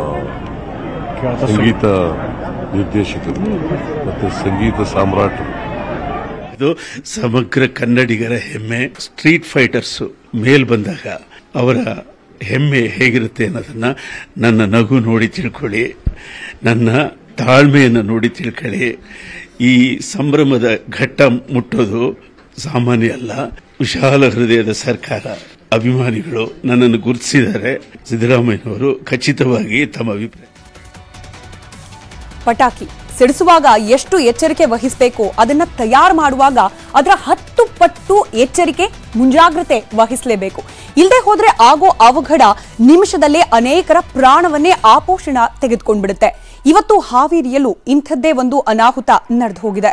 [SPEAKER 4] ಸಂಗೀತ ನಿರ್ದೇಶಕರು ಮತ್ತೆ ಸಂಗೀತ ಸಾಮ್ರಾಟರು
[SPEAKER 10] ಇದು ಸಮಗ್ರ ಕನ್ನಡಿಗರ ಹೆಮ್ಮೆ ಸ್ಟ್ರೀಟ್ ಫೈಟರ್ಸು ಮೇಲ್ ಬಂದಾಗ ಅವರ ಹೆಮ್ಮೆ ಹೇಗಿರುತ್ತೆ ಅನ್ನೋದನ್ನ ನನ್ನ ನಗು ನೋಡಿ ತಿಳ್ಕೊಳ್ಳಿ ನನ್ನ ತಾಳ್ಮೆಯನ್ನು ನೋಡಿ ತಿಳ್ಕೊಳ್ಳಿ ಈ ಸಂಭ್ರಮದ ಘಟ್ಟ ಮುಟ್ಟೋದು ಸಾಮಾನ್ಯ ಅಲ್ಲ ವಿಶಾಲ ಹೃದಯದ ಸರ್ಕಾರ ಅಭಿಮಾನಿಗಳು ನನ್ನನ್ನು ಗುರುತಿಸಿದ್ದಾರೆ ಸಿದ್ದರಾಮಯ್ಯನವರು ಖಚಿತವಾಗಿ ತಮ್ಮ ಅಭಿಪ್ರಾಯ
[SPEAKER 1] ಪಟಾಕಿ ಸಿಡಿಸುವಾಗ ಎಷ್ಟು ಎಚ್ಚರಿಕೆ ವಹಿಸಬೇಕು ಅದನ್ನ ತಯಾರು ಮಾಡುವಾಗ ಅದರ ಹತ್ತು ಪಟ್ಟು ಎಚ್ಚರಿಕೆ ಮುಂಜಾಗ್ರತೆ ವಹಿಸಲೇಬೇಕು ಇಲ್ಲದೆ ಹೋದ್ರೆ ಆಗೋ ಅವಘಡ ನಿಮಿಷದಲ್ಲೇ ಅನೇಕರ ಪ್ರಾಣವನ್ನೇ ಆಪೋಷಣ ತೆಗೆದುಕೊಂಡ್ಬಿಡುತ್ತೆ ಇವತ್ತು ಹಾವೇರಿಯಲ್ಲೂ ಇಂಥದ್ದೇ ಒಂದು ಅನಾಹುತ ನಡೆದು ಹೋಗಿದೆ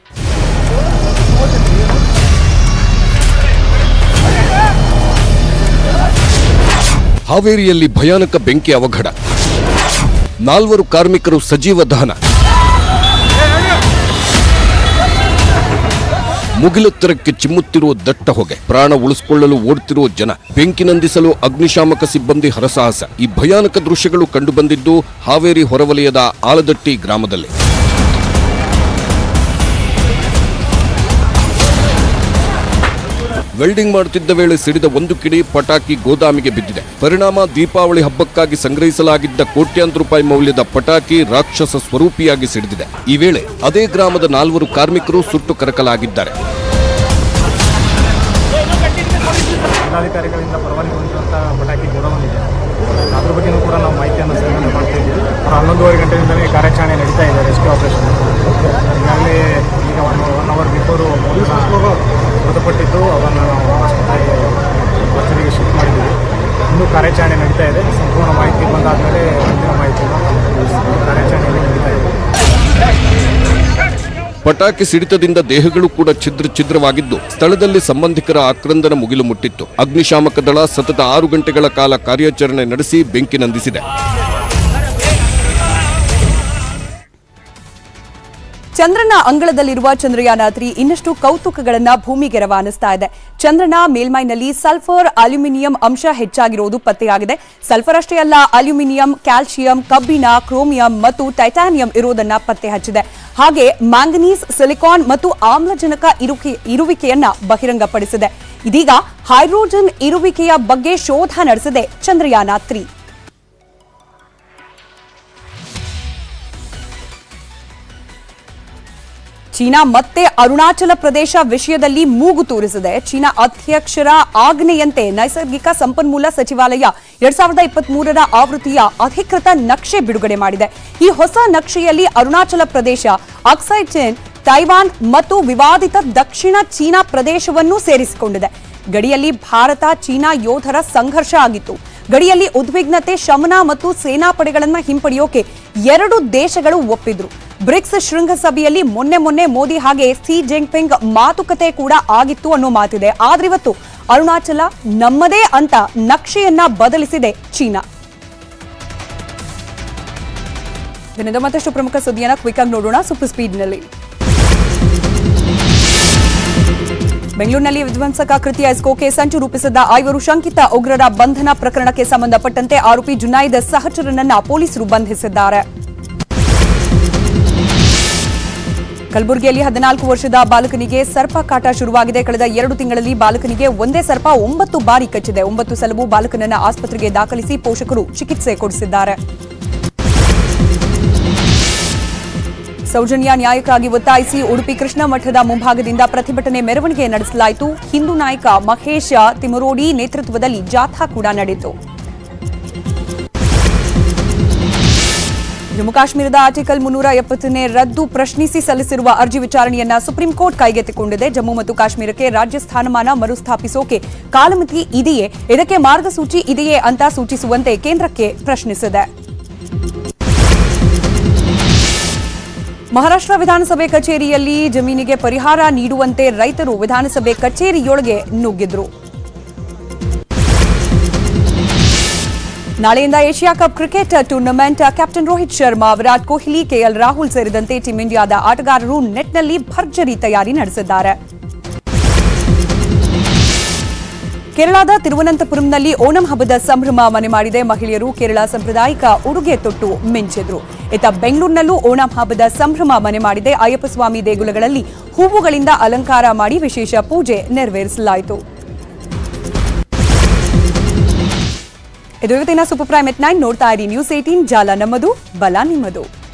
[SPEAKER 2] ಹಾವೇರಿಯಲ್ಲಿ ಭಯಾನಕ ಬೆಂಕಿ ಅವಘಡ ನಾಲ್ವರು ಕಾರ್ಮಿಕರು ಸಜೀವ ದಹನ ಮುಗಿಲೆತ್ತರಕ್ಕೆ ಚಿಮ್ಮುತ್ತಿರುವ ದಟ್ಟ ಹೊಗೆ ಪ್ರಾಣ ಉಳಿಸಿಕೊಳ್ಳಲು ಓಡುತ್ತಿರುವ ಜನ ಬೆಂಕಿ ನಂದಿಸಲು ಅಗ್ನಿಶಾಮಕ ಸಿಬ್ಬಂದಿ ಹರಸಾಹಸ ಈ ಭಯಾನಕ ದೃಶ್ಯಗಳು ಕಂಡುಬಂದಿದ್ದು ಹಾವೇರಿ ಹೊರವಲಯದ ಆಲದಟ್ಟಿ ಗ್ರಾಮದಲ್ಲಿ ವೆಲ್ಡಿಂಗ್ ಮಾಡುತ್ತಿದ್ದ ವೇಳೆ ಸಿಡಿದ ಒಂದು ಕಿಡಿ ಪಟಾಕಿ ಗೋದಾಮಿಗೆ ಬಿದ್ದಿದೆ ಪರಿಣಾಮ ದೀಪಾವಳಿ ಹಬ್ಬಕ್ಕಾಗಿ ಸಂಗ್ರಹಿಸಲಾಗಿದ್ದ ಕೋಟ್ಯಾಂತರ ರೂಪಾಯಿ ಮೌಲ್ಯದ ಪಟಾಕಿ ರಾಕ್ಷಸ ಸ್ವರೂಪಿಯಾಗಿ ಸಿಡಿದಿದೆ ಈ ವೇಳೆ ಅದೇ ಗ್ರಾಮದ ನಾಲ್ವರು ಕಾರ್ಮಿಕರು ಸುಟ್ಟು ಕರಕಲಾಗಿದ್ದಾರೆ
[SPEAKER 11] ಜಿಲ್ಲಾಧಿಕಾರಿಗಳಿಂದ ಪರವಾನಗಿ ಹೊಂದಿರುವಂಥ ಪಟಾಕಿ ಗೋಡೌನ್ ಇದೆ ಅದ್ರ ಬಗ್ಗೆನೂ ಕೂಡ ನಾವು ಮಾಹಿತಿಯನ್ನು ಸಂಗ್ರಹಣೆ ಮಾಡ್ತಾ ಇದ್ದೀವಿ ಅವ್ರು ಹನ್ನೊಂದುವರೆ ಗಂಟೆಯಿಂದಲೇ ಕಾರ್ಯಾಚರಣೆ ನಡೀತಾ ಇದೆ ರೆಸ್ಕ್ಯೂ ಆಪರೇಷನ್ ಈಗಾಗಲೇ ಈಗ ಒನ್ ಒನ್ ಅವರ್ ಬಿಫೋರು ಮೂರು ಜನ ಮೃತಪಟ್ಟಿದ್ದು ಅವರನ್ನು ನಾವು ಆಸ್ಪತ್ರೆಗೆ ಆಸ್ಪತ್ರೆಗೆ ಶಿಫ್ಟ್ ಮಾಡಿದ್ದೀವಿ ಇನ್ನೂ ಕಾರ್ಯಾಚರಣೆ ನಡೀತಾ ಇದೆ ಸಂಪೂರ್ಣ ಮಾಹಿತಿ ಬಂದಾದಮೇಲೆ ಮುಂದಿನ ಮಾಹಿತಿಯನ್ನು ಕಾರ್ಯಾಚರಣೆಯಲ್ಲಿ ನಡೀತಾ ಇದೆ
[SPEAKER 2] ಪಟಾಕಿ ಸಿಡಿತದಿಂದ ದೇಹಗಳು ಕೂಡ ಛಿದ್ರ ಛಿದ್ರವಾಗಿದ್ದು ಸ್ಥಳದಲ್ಲಿ ಸಂಬಂಧಿಕರ ಆಕ್ರಂದನ ಮುಗಿಲು ಮುಟ್ಟಿತ್ತು ಅಗ್ನಿಶಾಮಕ ದಳ ಸತತ ಆರು ಗಂಟೆಗಳ ಕಾಲ ಕಾರ್ಯಾಚರಣೆ ನಡೆಸಿ ಬೆಂಕಿ ನಂದಿಸಿದೆ
[SPEAKER 1] ಚಂದ್ರನ ಅಂಗಳದಲ್ಲಿರುವ ಚಂದ್ರಯಾನ ತ್ರೀ ಇನ್ನಷ್ಟು ಕೌತುಕಗಳನ್ನ ಭೂಮಿಗೆ ರವಾನಿಸ್ತಾ ಇದೆ ಚಂದ್ರನ ಮೇಲ್ಮೈನಲ್ಲಿ ಸಲ್ಫರ್ ಅಲ್ಯೂಮಿನಿಯಂ ಅಂಶ ಹೆಚ್ಚಾಗಿರುವುದು ಪತ್ತೆಯಾಗಿದೆ ಸಲ್ಫರ್ ಅಷ್ಟೇ ಅಲ್ಲ ಅಲ್ಯೂಮಿನಿಯಂ ಕ್ಯಾಲ್ಸಿಯಂ ಕಬ್ಬಿಣ ಕ್ರೋಮಿಯಂ ಮತ್ತು ಟೈಟಾನಿಯಂ ಇರುವುದನ್ನ ಪತ್ತೆ ಹಚ್ಚಿದೆ ಹಾಗೆ ಮ್ಯಾಂಗನೀಸ್ ಸಿಲಿಕಾನ್ ಮತ್ತು ಆಮ್ಲಜನಕ ಇರುಕೆ ಇರುವಿಕೆಯನ್ನ ಬಹಿರಂಗಪಡಿಸಿದೆ ಇದೀಗ ಹೈಡ್ರೋಜನ್ ಇರುವಿಕೆಯ ಬಗ್ಗೆ ಶೋಧ ನಡೆಸಿದೆ ಚಂದ್ರಯಾನ ತ್ರೀ ಚೀನಾ ಮತ್ತೆ ಅರುಣಾಚಲ ಪ್ರದೇಶ ವಿಷಯದಲ್ಲಿ ಮೂಗು ತೂರಿಸಿದೆ ಚೀನಾ ಅಧ್ಯಕ್ಷರ ಆಜ್ಞೆಯಂತೆ ನೈಸರ್ಗಿಕ ಸಂಪನ್ಮೂಲ ಸಚಿವಾಲಯ ಎರಡ್ ಸಾವಿರದ ಇಪ್ಪತ್ತ್ ಮೂರರ ಆವೃತ್ತಿಯ ಅಧಿಕೃತ ನಕ್ಷೆ ಬಿಡುಗಡೆ ಮಾಡಿದೆ ಈ ಹೊಸ ನಕ್ಷೆಯಲ್ಲಿ ಅರುಣಾಚಲ ಪ್ರದೇಶ ಅಕ್ಸೈಚೆನ್ ತೈವಾನ್ ಮತ್ತು ವಿವಾದಿತ ದಕ್ಷಿಣ ಚೀನಾ ಪ್ರದೇಶವನ್ನೂ ಸೇರಿಸಿಕೊಂಡಿದೆ ಗಡಿಯಲ್ಲಿ ಭಾರತ ಚೀನಾ ಯೋಧರ ಸಂಘರ್ಷ ಆಗಿತ್ತು ಗಡಿಯಲ್ಲಿ ಉದ್ವಿಗ್ನತೆ ಶಮನ ಮತ್ತು ಸೇನಾಪಡೆಗಳನ್ನ ಹಿಂಪಡೆಯೋಕೆ ಎರಡು ದೇಶಗಳು ಒಪ್ಪಿದ್ರು ಬ್ರಿಕ್ಸ್ ಶೃಂಗಸಭೆಯಲ್ಲಿ ಮೊನ್ನೆ ಮೊನ್ನೆ ಮೋದಿ ಹಾಗೆ ಸಿ ಜಿನ್ಪಿಂಗ್ ಮಾತುಕತೆ ಕೂಡ ಆಗಿತ್ತು ಅನ್ನೋ ಮಾತಿದೆ ಆದ್ರಿವತ್ತು ಅರುಣಾಚಲ ನಮ್ಮದೇ ಅಂತ ನಕ್ಷೆಯನ್ನ ಬದಲಿಸಿದೆ ಚೀನಾ ದಿನದ ಮತ್ತಷ್ಟು ಪ್ರಮುಖ ಸುದ್ದಿಯನ್ನ ಕ್ವಿಕ್ ಆಗಿ ನೋಡೋಣ ಸೂಪರ್ ಸ್ಪೀಡ್ನಲ್ಲಿ ಬೆಂಗಳೂರಿನಲ್ಲಿ ವಿಧ್ವಂಸಕ ಕೃತ್ಯ ಎಸ್ಕೋಕೆ ಸಂಚು ರೂಪಿಸಿದ್ದ ಐವರು ಶಂಕಿತ ಉಗ್ರರ ಬಂಧನ ಪ್ರಕರಣಕ್ಕೆ ಸಂಬಂಧಪಟ್ಟಂತೆ ಆರೋಪಿ ಜುನೈದ್ ಸಹಚರನನ್ನ ಪೊಲೀಸರು ಬಂಧಿಸಿದ್ದಾರೆ ಕಲಬುರಗಿಯಲ್ಲಿ ಹದಿನಾಲ್ಕು ವರ್ಷದ ಬಾಲಕನಿಗೆ ಸರ್ಪ ಕಾಟ ಶುರುವಾಗಿದೆ ಕಳೆದ ಎರಡು ತಿಂಗಳಲ್ಲಿ ಬಾಲಕನಿಗೆ ಒಂದೇ ಸರ್ಪ ಒಂಬತ್ತು ಬಾರಿ ಕಚ್ಚಿದೆ ಒಂಬತ್ತು ಸಲವು ಬಾಲಕನನ್ನ ಆಸ್ಪತ್ರೆಗೆ ದಾಖಲಿಸಿ ಪೋಷಕರು ಚಿಕಿತ್ಸೆ ಕೊಡಿಸಿದ್ದಾರೆ ಸೌಜನ್ಯ ನ್ಯಾಯಕ್ಕಾಗಿ ಒತ್ತಾಯಿಸಿ ಉಡುಪಿ ಕೃಷ್ಣ ಮಠದ ಮುಂಭಾಗದಿಂದ ಪ್ರತಿಭಟನೆ ಮೆರವಣಿಗೆ ನಡೆಸಲಾಯಿತು ಹಿಂದೂ ನಾಯಕ ಮಹೇಶ್ ತಿಮರೋಡಿ ನೇತೃತ್ವದಲ್ಲಿ ಜಾಥಾ ಕೂಡ ನಡೆಯಿತು ಜಮ್ಮು ಕಾಶ್ಮೀರದ ಆರ್ಟಿಕಲ್ ಮುನ್ನೂರ ಎಪ್ಪತ್ತನೇ ರದ್ದು ಪ್ರಶ್ನಿಸಿ ಸಲ್ಲಿಸಿರುವ ಅರ್ಜಿ ವಿಚಾರಣೆಯನ್ನ ಸುಪ್ರೀಂ ಕೋರ್ಟ್ ಕೈಗೆತ್ತಿಕೊಂಡಿದೆ ಜಮ್ಮು ಮತ್ತು ಕಾಶ್ಮೀರಕ್ಕೆ ರಾಜ್ಯ ಸ್ಥಾನಮಾನ ಮರುಸ್ಥಾಪಿಸೋಕೆ ಕಾಲಮಿತಿ ಇದೆಯೇ ಇದಕ್ಕೆ ಮಾರ್ಗಸೂಚಿ ಇದೆಯೇ ಅಂತ ಸೂಚಿಸುವಂತೆ ಕೇಂದ್ರಕ್ಕೆ ಪ್ರಶ್ನಿಸಿದೆ ಮಹಾರಾಷ್ಟ್ರ ವಿಧಾನಸಭೆ ಕಚೇರಿಯಲ್ಲಿ ಜಮೀನಿಗೆ ಪರಿಹಾರ ನೀಡುವಂತೆ ರೈತರು ವಿಧಾನಸಭೆ ಕಚೇರಿಯೊಳಗೆ ನುಗ್ಗಿದ್ರು ನಾಳೆಯಿಂದ Asia cup cricket tournament captain Rohit Sharma Virat Kohli KL Rahul ಸೇರಿದಂತೆ ಟೀಂ ಇಂಡಿಯಾದ ಆಟಗಾರರು ನೆಟ್ನಲ್ಲಿ ಭರ್ಜರಿ ತಯಾರಿ ನಡೆಸಿದ್ದಾರೆ ಕೇರಳದ ತಿರುವನಂತಪುರಂನಲ್ಲಿ ಓಣಂ ಹಬ್ಬದ ಸಂಭ್ರಮ ಮನೆ ಮಾಡಿದೆ ಮಹಿಳೆಯರು ಕೇರಳ ಸಾಂಪ್ರದಾಯಿಕ ಉಡುಗೆ ತೊಟ್ಟು ಮಿಂಚಿದ್ರು ಇತ್ತ ಬೆಂಗಳೂರಿನಲ್ಲೂ ಓಣಂ ಹಬ್ಬದ ಸಂಭ್ರಮ ಮನೆ ಮಾಡಿದೆ ಅಯ್ಯಪ್ಪ ಸ್ವಾಮಿ ದೇಗುಲಗಳಲ್ಲಿ ಹೂವುಗಳಿಂದ ಅಲಂಕಾರ ಮಾಡಿ ವಿಶೇಷ ಪೂಜೆ ನೆರವೇರಿಸಲಾಯಿತು ಇದು ಇವತ್ತಿನ ಸೂಪರ್ ಪ್ರೈಮ್ ಎಟ್ ನೈನ್ ನೋಡ್ತಾ ಇರಿ ನ್ಯೂಸ್ ಏಟೀನ್ ಜಾಲ ನಮ್ಮದು ಬಲ ನಿಮ್ಮದು